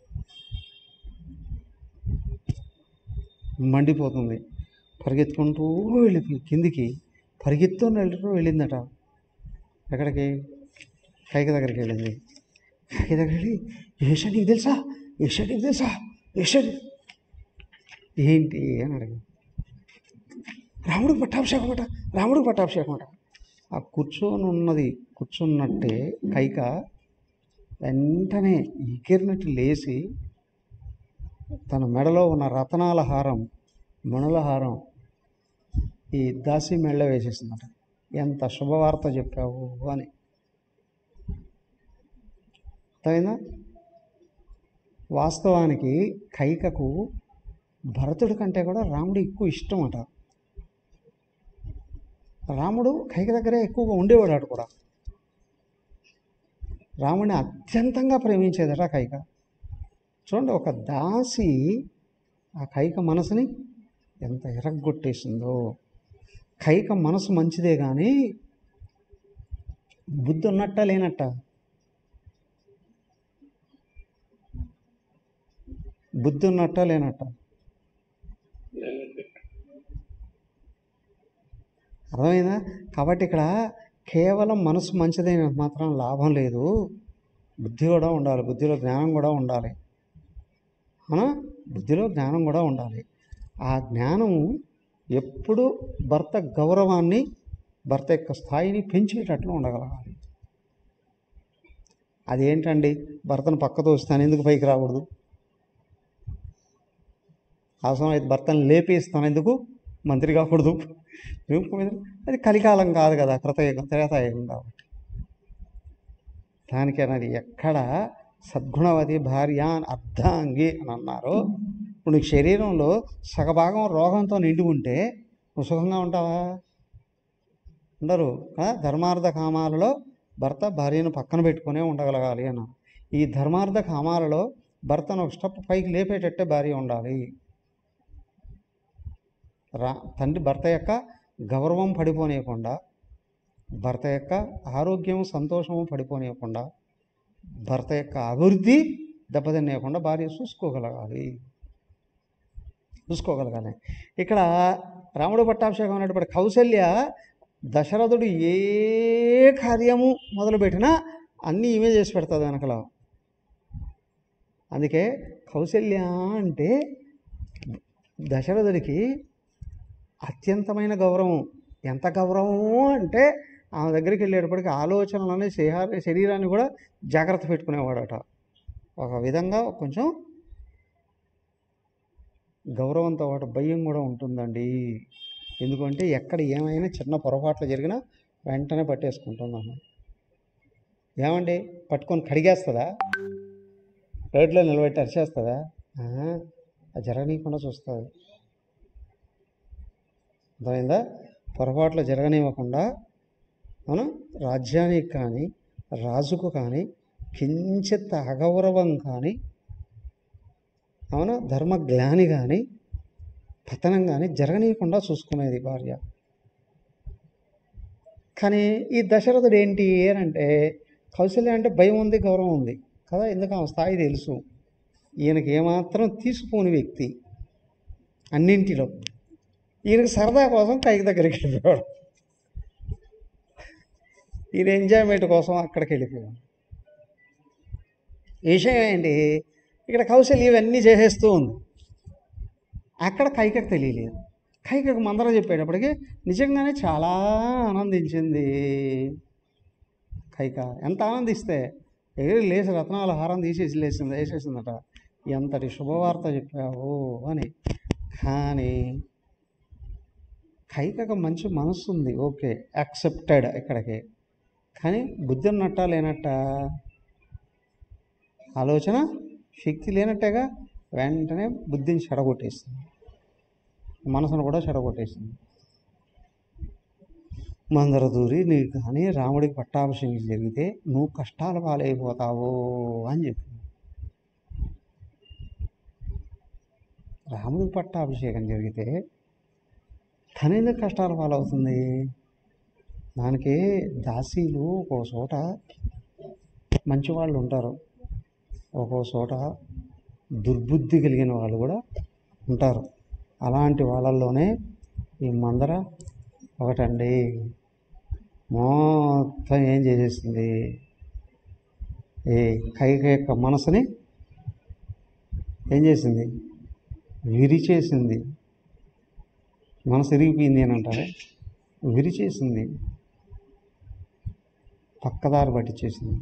మండిపోతుంది పరిగెత్తుకుంటూ వెళ్ళిపోయి కిందికి పరిగెత్తు వెళ్ళటూ వెళ్ళిందట ఎక్కడికి కైక దగ్గరికి వెళ్ళింది కైక దగ్గరికి వెళ్ళి ఏషా నీకు తెలుసా ఏషా నీకు తెలుసా ఏషా నీకు-" ఏంటి అని అడిగింది రాముడికి పట్టాభిషేకం అట రాముడికి పట్టాభిషేకం అట ఆ కూర్చొని ఉన్నది కూర్చున్నట్టే కైక వెంటనే ఎగిరినట్టు లేచి తన మెడలో ఉన్న రతనాల హారం మణుల హారం ఈ దాసి మెళ్ళ వేసేసిందట ఎంత శుభవార్త చెప్పావు అని అర్థమైందా వాస్తవానికి కైకకు భరతుడి కంటే కూడా రాముడు ఎక్కువ ఇష్టం అట రాముడు కైక దగ్గరే ఎక్కువగా ఉండేవాడు అటు కూడా రాముడిని అత్యంతంగా ప్రేమించేదట కైక చూడండి ఒక దాసి ఆ కైక మనసుని ఎంత ఎరగొట్టేసిందో కైక మనసు మంచిదే కానీ బుద్ధి ఉన్నట్ట లేనట్ట బుద్ధి ఉన్నట్ట లేనట్ట అర్థమైందా కాబట్టి ఇక్కడ కేవలం మనసు మంచిదైన మాత్రం లాభం లేదు బుద్ధి కూడా ఉండాలి బుద్ధిలో జ్ఞానం కూడా ఉండాలి అవునా బుద్ధిలో జ్ఞానం కూడా ఉండాలి ఆ జ్ఞానం ఎప్పుడు భర్త గౌరవాన్ని భర్త యొక్క స్థాయిని పెంచేటట్లు ఉండగలగాలి అదేంటండి భర్తను పక్క తోస్తాను ఎందుకు పైకి రాకూడదు అవసరం అయితే భర్తను లేపేస్తాను ఎందుకు మంత్రి కాకూడదు అది కలికాలం కాదు కదా కృతయుగం త్రేతాయుగం కాబట్టి దానికి అన్నది ఎక్కడ సద్గుణవతి భార్య అని అర్ధాంగి అని అన్నారు ఇప్పుడు నీకు శరీరంలో సగభాగం రోగంతో నిండి ఉంటే నువ్వు సుఖంగా ఉంటావా ఉండరు కదా? ధర్మార్థ కామాలలో భర్త భార్యను పక్కన పెట్టుకునే ఉండగలగాలి అన్నారు ఈ ధర్మార్థ కామాలలో భర్తను ఒక స్టెప్ పైకి లేపేటట్టే భార్య ఉండాలి రా తండ్రి భర్త యొక్క గౌరవం పడిపోనీయకుండా భర్త యొక్క ఆరోగ్యం సంతోషము పడిపోనీయకుండా భర్త యొక్క అభివృద్ధి దెబ్బతినేయకుండా భార్య చూసుకోగలగాలి చూసుకోగలగాలి ఇక్కడ రాముడు పట్టాభిషేకం అనేటువంటి కౌశల్య దశరథుడు ఏ కార్యము మొదలుపెట్టినా అన్నీ ఈమె చేసి పెడుతుంది వెనకల అందుకే కౌశల్య అంటే దశరథుడికి అత్యంతమైన గౌరవం ఎంత గౌరవము అంటే ఆమె దగ్గరికి వెళ్ళేటప్పటికి ఆలోచనలని శరీర శరీరాన్ని కూడా జాగ్రత్త పెట్టుకునేవాడట ఒక విధంగా కొంచెం గౌరవంతో పాటు భయం కూడా ఉంటుందండి ఎందుకంటే ఎక్కడ ఏమైనా చిన్న పొరపాట్లు జరిగినా వెంటనే పట్టేసుకుంటున్నాను ఏమండి పట్టుకొని కడిగేస్తుందా రోడ్లో నిలబెట్టి అరిచేస్తుందా ఆ, అది జరగనీయకుండా చూస్తుంది అర్థమైందా పొరపాట్లు జరగనివ్వకుండా మనం రాజ్యానికి కానీ రాజుకు కానీ కించిత్ అగౌరవం కానీ అవునా ధర్మగ్లాని కానీ పతనం కానీ జరగనీయకుండా చూసుకునేది భార్య కానీ ఈ దశరథుడు ఏంటి అని అంటే కౌశల్య అంటే భయం ఉంది గౌరవం ఉంది కదా ఎందుకు ఆమె స్థాయి తెలుసు ఈయనకి ఏమాత్రం తీసుకోని వ్యక్తి అన్నింటిలో ఈయనకి సరదా కోసం కైకి దగ్గరికి వెళ్ళిపోయాడు ఈయన ఎంజాయ్మెంట్ కోసం అక్కడికి వెళ్ళిపోయాడు విషయం ఏంటి ఇక్కడ కౌశల్య ఇవన్నీ చేసేస్తూ ఉంది అక్కడ కైకకు తెలియలేదు కైకకు మందర చెప్పేటప్పటికి నిజంగానే చాలా ఆనందించింది కైక ఎంత ఆనందిస్తే ఎగిరి లేచి రత్నాల హారం తీసేసి లేచింది వేసేసిందట ఎంతటి శుభవార్త చెప్పావు అని కానీ కైకకు మంచి మనసు ఉంది ఓకే యాక్సెప్టెడ్ ఇక్కడికి కానీ బుద్ధి ఉన్నట్ట లేనట్ట ఆలోచన శక్తి లేనట్టేగా వెంటనే బుద్ధిని చెడగొట్టేస్తుంది మనసును కూడా చెడగొట్టేసింది మందర దూరి నీకు కానీ రాముడికి పట్టాభిషేకం జరిగితే నువ్వు కష్టాల పాలైపోతావు అని చెప్పింది రాముడికి పట్టాభిషేకం జరిగితే తనెందుకు కష్టాల పాలవుతుంది దానికి దాసీలు ఒక్కో చోట మంచి వాళ్ళు ఉంటారు ఒక్కో చోట దుర్బుద్ధి కలిగిన వాళ్ళు కూడా ఉంటారు అలాంటి వాళ్ళల్లోనే ఈ మందర ఒకటండి మొత్తం ఏం చేసేసింది ఈ కైక యొక్క మనసుని ఏం చేసింది విరిచేసింది మనసు ఇరిగిపోయింది అని అంటారు విరిచేసింది పక్కదారి పట్టించేసింది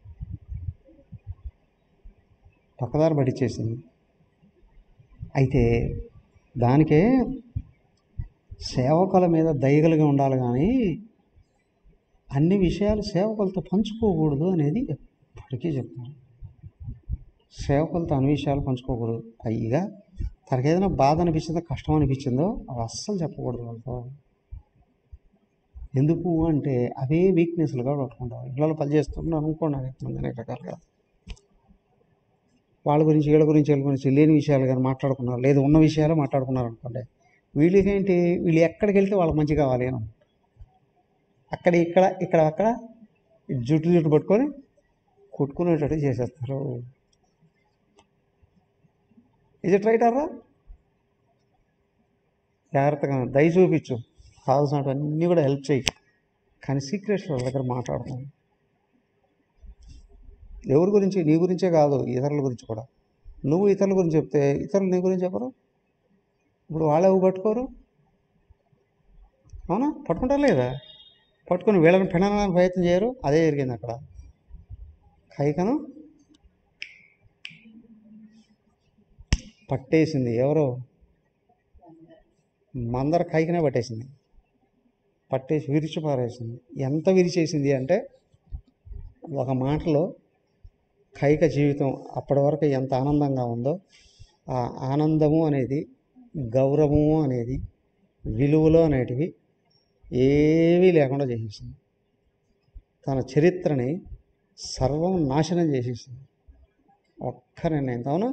పక్కదారి పట్టించేసింది అయితే దానికే సేవకుల మీద దయగలిగి ఉండాలి కానీ అన్ని విషయాలు సేవకులతో పంచుకోకూడదు అనేది ఎప్పటికీ చెప్తాను సేవకులతో అన్ని విషయాలు పంచుకోకూడదు పైగా తనకి ఏదైనా బాధ అనిపించిందో కష్టం అనిపించిందో అవి అస్సలు చెప్పకూడదు వాళ్ళతో ఎందుకు అంటే అవే వీక్నెస్లుగా పట్టుకుంటాం ఇళ్ళలో పని చేస్తున్నాం అనుకోండి అనేక మంది అనేక రకాలుగా వాళ్ళ గురించి వీళ్ళ గురించి వీళ్ళ గురించి లేని విషయాలు కానీ మాట్లాడుకున్నారు లేదు ఉన్న విషయాలు మాట్లాడుకున్నారు అనుకోండి వీళ్ళకేంటి వీళ్ళు ఎక్కడికి వెళ్తే వాళ్ళకి మంచి కావాలి అని అక్కడ ఇక్కడ ఇక్కడ అక్కడ జుట్టు జుట్టు పట్టుకొని కొట్టుకునేటట్టు చేసేస్తారు ఇది రైట్ అర్రా జాగ్రత్తగా దయ చూపించు కావాల్సినవన్నీ కూడా హెల్ప్ చేయి కానీ సీక్రెట్స్ వాళ్ళ దగ్గర మాట్లాడుతున్నాం ఎవరి గురించి నీ గురించే కాదు ఇతరుల గురించి కూడా నువ్వు ఇతరుల గురించి చెప్తే ఇతరులు నీ గురించి చెప్పరు ఇప్పుడు వాళ్ళు ఎవరు పట్టుకోరు అవునా పట్టుకుంటారు లేదా పట్టుకొని వీళ్ళని పెనడానికి ప్రయత్నం చేయరు అదే జరిగింది అక్కడ కైకను పట్టేసింది ఎవరో మందర కైకనే పట్టేసింది పట్టేసి విరిచి పారేసింది ఎంత విరిచేసింది అంటే ఒక మాటలో కైక జీవితం అప్పటి వరకు ఎంత ఆనందంగా ఉందో ఆ ఆనందము అనేది గౌరవము అనేది విలువలు అనేటివి ఏవీ లేకుండా చేసేసింది తన చరిత్రని సర్వం నాశనం చేసేసింది ఒక్క నిర్ణయం అవునా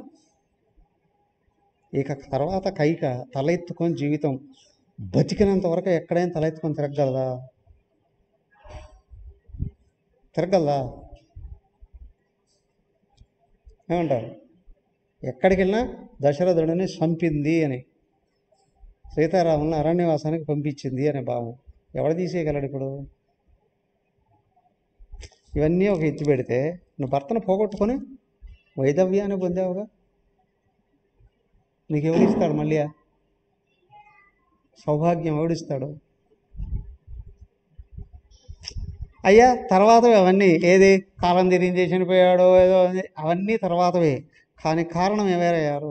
ఇక తర్వాత కైక తల ఎత్తుకొని జీవితం బతికినంత వరకు ఎక్కడైనా తల ఎత్తుకొని తిరగలదా తిరగలదా ఏమంటారు ఎక్కడికి వెళ్ళినా దశరథుడిని చంపింది అని సీతారాములను అరణ్యవాసానికి పంపించింది అనే భావం ఎవడు తీసేయగలడు ఇప్పుడు ఇవన్నీ ఒక ఎత్తి పెడితే నువ్వు భర్తను పోగొట్టుకొని వైదవ్యాన్ని పొందావుగా నీకు ఎవడిస్తాడు మళ్ళీ సౌభాగ్యం ఎవడిస్తాడు అయ్యా తర్వాతవే అవన్నీ ఏది కాలం తిరిగి చనిపోయాడో ఏదో అని అవన్నీ తర్వాతవే కానీ కారణం ఎవరయ్యారు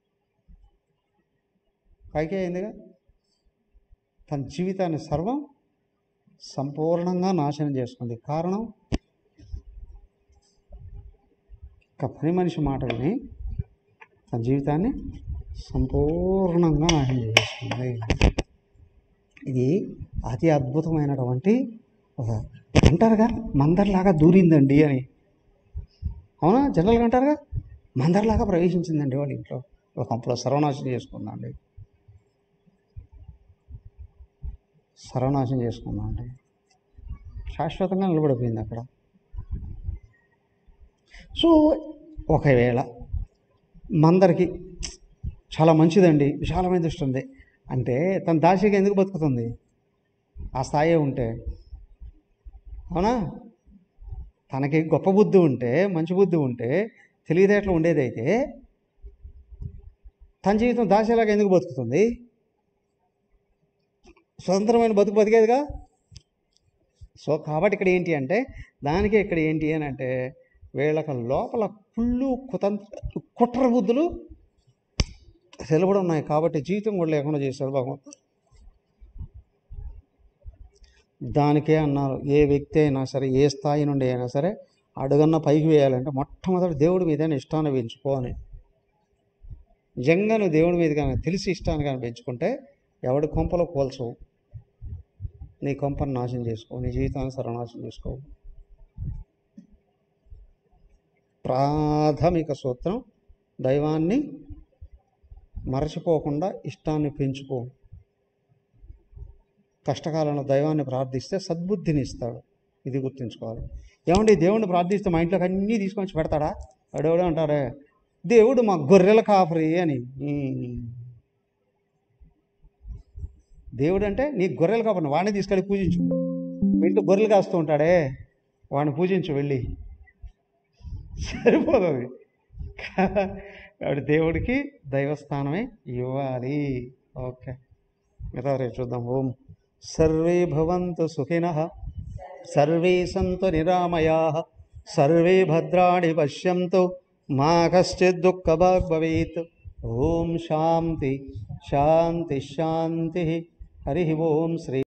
పైకే అయిందిగా తన జీవితాన్ని సర్వం సంపూర్ణంగా నాశనం చేసుకుంది కారణం ఒక పని మనిషి మాట విని తన జీవితాన్ని సంపూర్ణంగా నాశనం చేసుకుంది ఇది అతి అద్భుతమైనటువంటి ఒక అంటారుగా మందర్లాగా దూరిందండి అని అవునా జనరల్గా అంటారుగా మందర్లాగా ప్రవేశించిందండి వాళ్ళ ఇంట్లో ఒక కంపలో సర్వనాశనం చేసుకుందండి సర్వనాశనం చేసుకుందామండి శాశ్వతంగా నిలబడిపోయింది అక్కడ సో ఒకవేళ మందరికి చాలా మంచిదండి విశాలమైన దృష్టి ఉంది అంటే తన దాసిగా ఎందుకు బతుకుతుంది ఆ స్థాయి ఉంటే అవునా తనకి గొప్ప బుద్ధి ఉంటే మంచి బుద్ధి ఉంటే తెలివితేటలు ఉండేదైతే తన జీవితం దాసేలాగా ఎందుకు బతుకుతుంది స్వతంత్రమైన బతుకు బతికేదిగా సో కాబట్టి ఇక్కడ ఏంటి అంటే దానికే ఇక్కడ ఏంటి అని అంటే వీళ్ళకి లోపల కుళ్ళు కుతంత్ర కుట్ర బుద్ధులు సెలవుడు ఉన్నాయి కాబట్టి జీవితం కూడా లేకుండా చేశారు భగవంతుడు దానికే అన్నారు ఏ వ్యక్తి అయినా సరే ఏ స్థాయి నుండి అయినా సరే అడుగన్న పైకి వేయాలంటే మొట్టమొదటి దేవుడి మీదనే ఇష్టాన్ని పెంచుకో అని నిజంగా నువ్వు దేవుడి మీద కానీ తెలిసి ఇష్టాన్ని కానీ పెంచుకుంటే ఎవడి కొంపలో పోల్చవు నీ కొంపను నాశనం చేసుకో నీ జీవితాన్ని సర్వనాశనం చేసుకో ప్రాథమిక సూత్రం దైవాన్ని మరచిపోకుండా ఇష్టాన్ని పెంచుకో కష్టకాలంలో దైవాన్ని ప్రార్థిస్తే సద్బుద్ధిని ఇస్తాడు ఇది గుర్తుంచుకోవాలి ఏమండి దేవుణ్ణి ప్రార్థిస్తే మా ఇంట్లోకి అన్నీ తీసుకొని వచ్చి పెడతాడా అడేవాడు అంటారే దేవుడు మా గొర్రెల కాపరి అని ఉమ్. దేవుడు అంటే నీ గొర్రెలు కాపరి వాడిని తీసుకెళ్ళి పూజించు మీ ఇంట్లో గొర్రెలు కాస్తూ ఉంటాడే వాడిని పూజించు వెళ్ళి సరిపోతుంది కాబట్టి దేవుడికి దైవస్థానమే ఇవ్వాలి ఓకే మిగతా రేపు చూద్దాం ఓం సర్వే భవంతు సుఖినః సర్వే సంతు నిరామయా సర్వే భద్రాణి పశ్యంతు మా కశ్చిత్ దుఃఖభాగ్ భవేత్ ఓం శాంతి శాంతి శాంతి హరి ఓం శ్రీ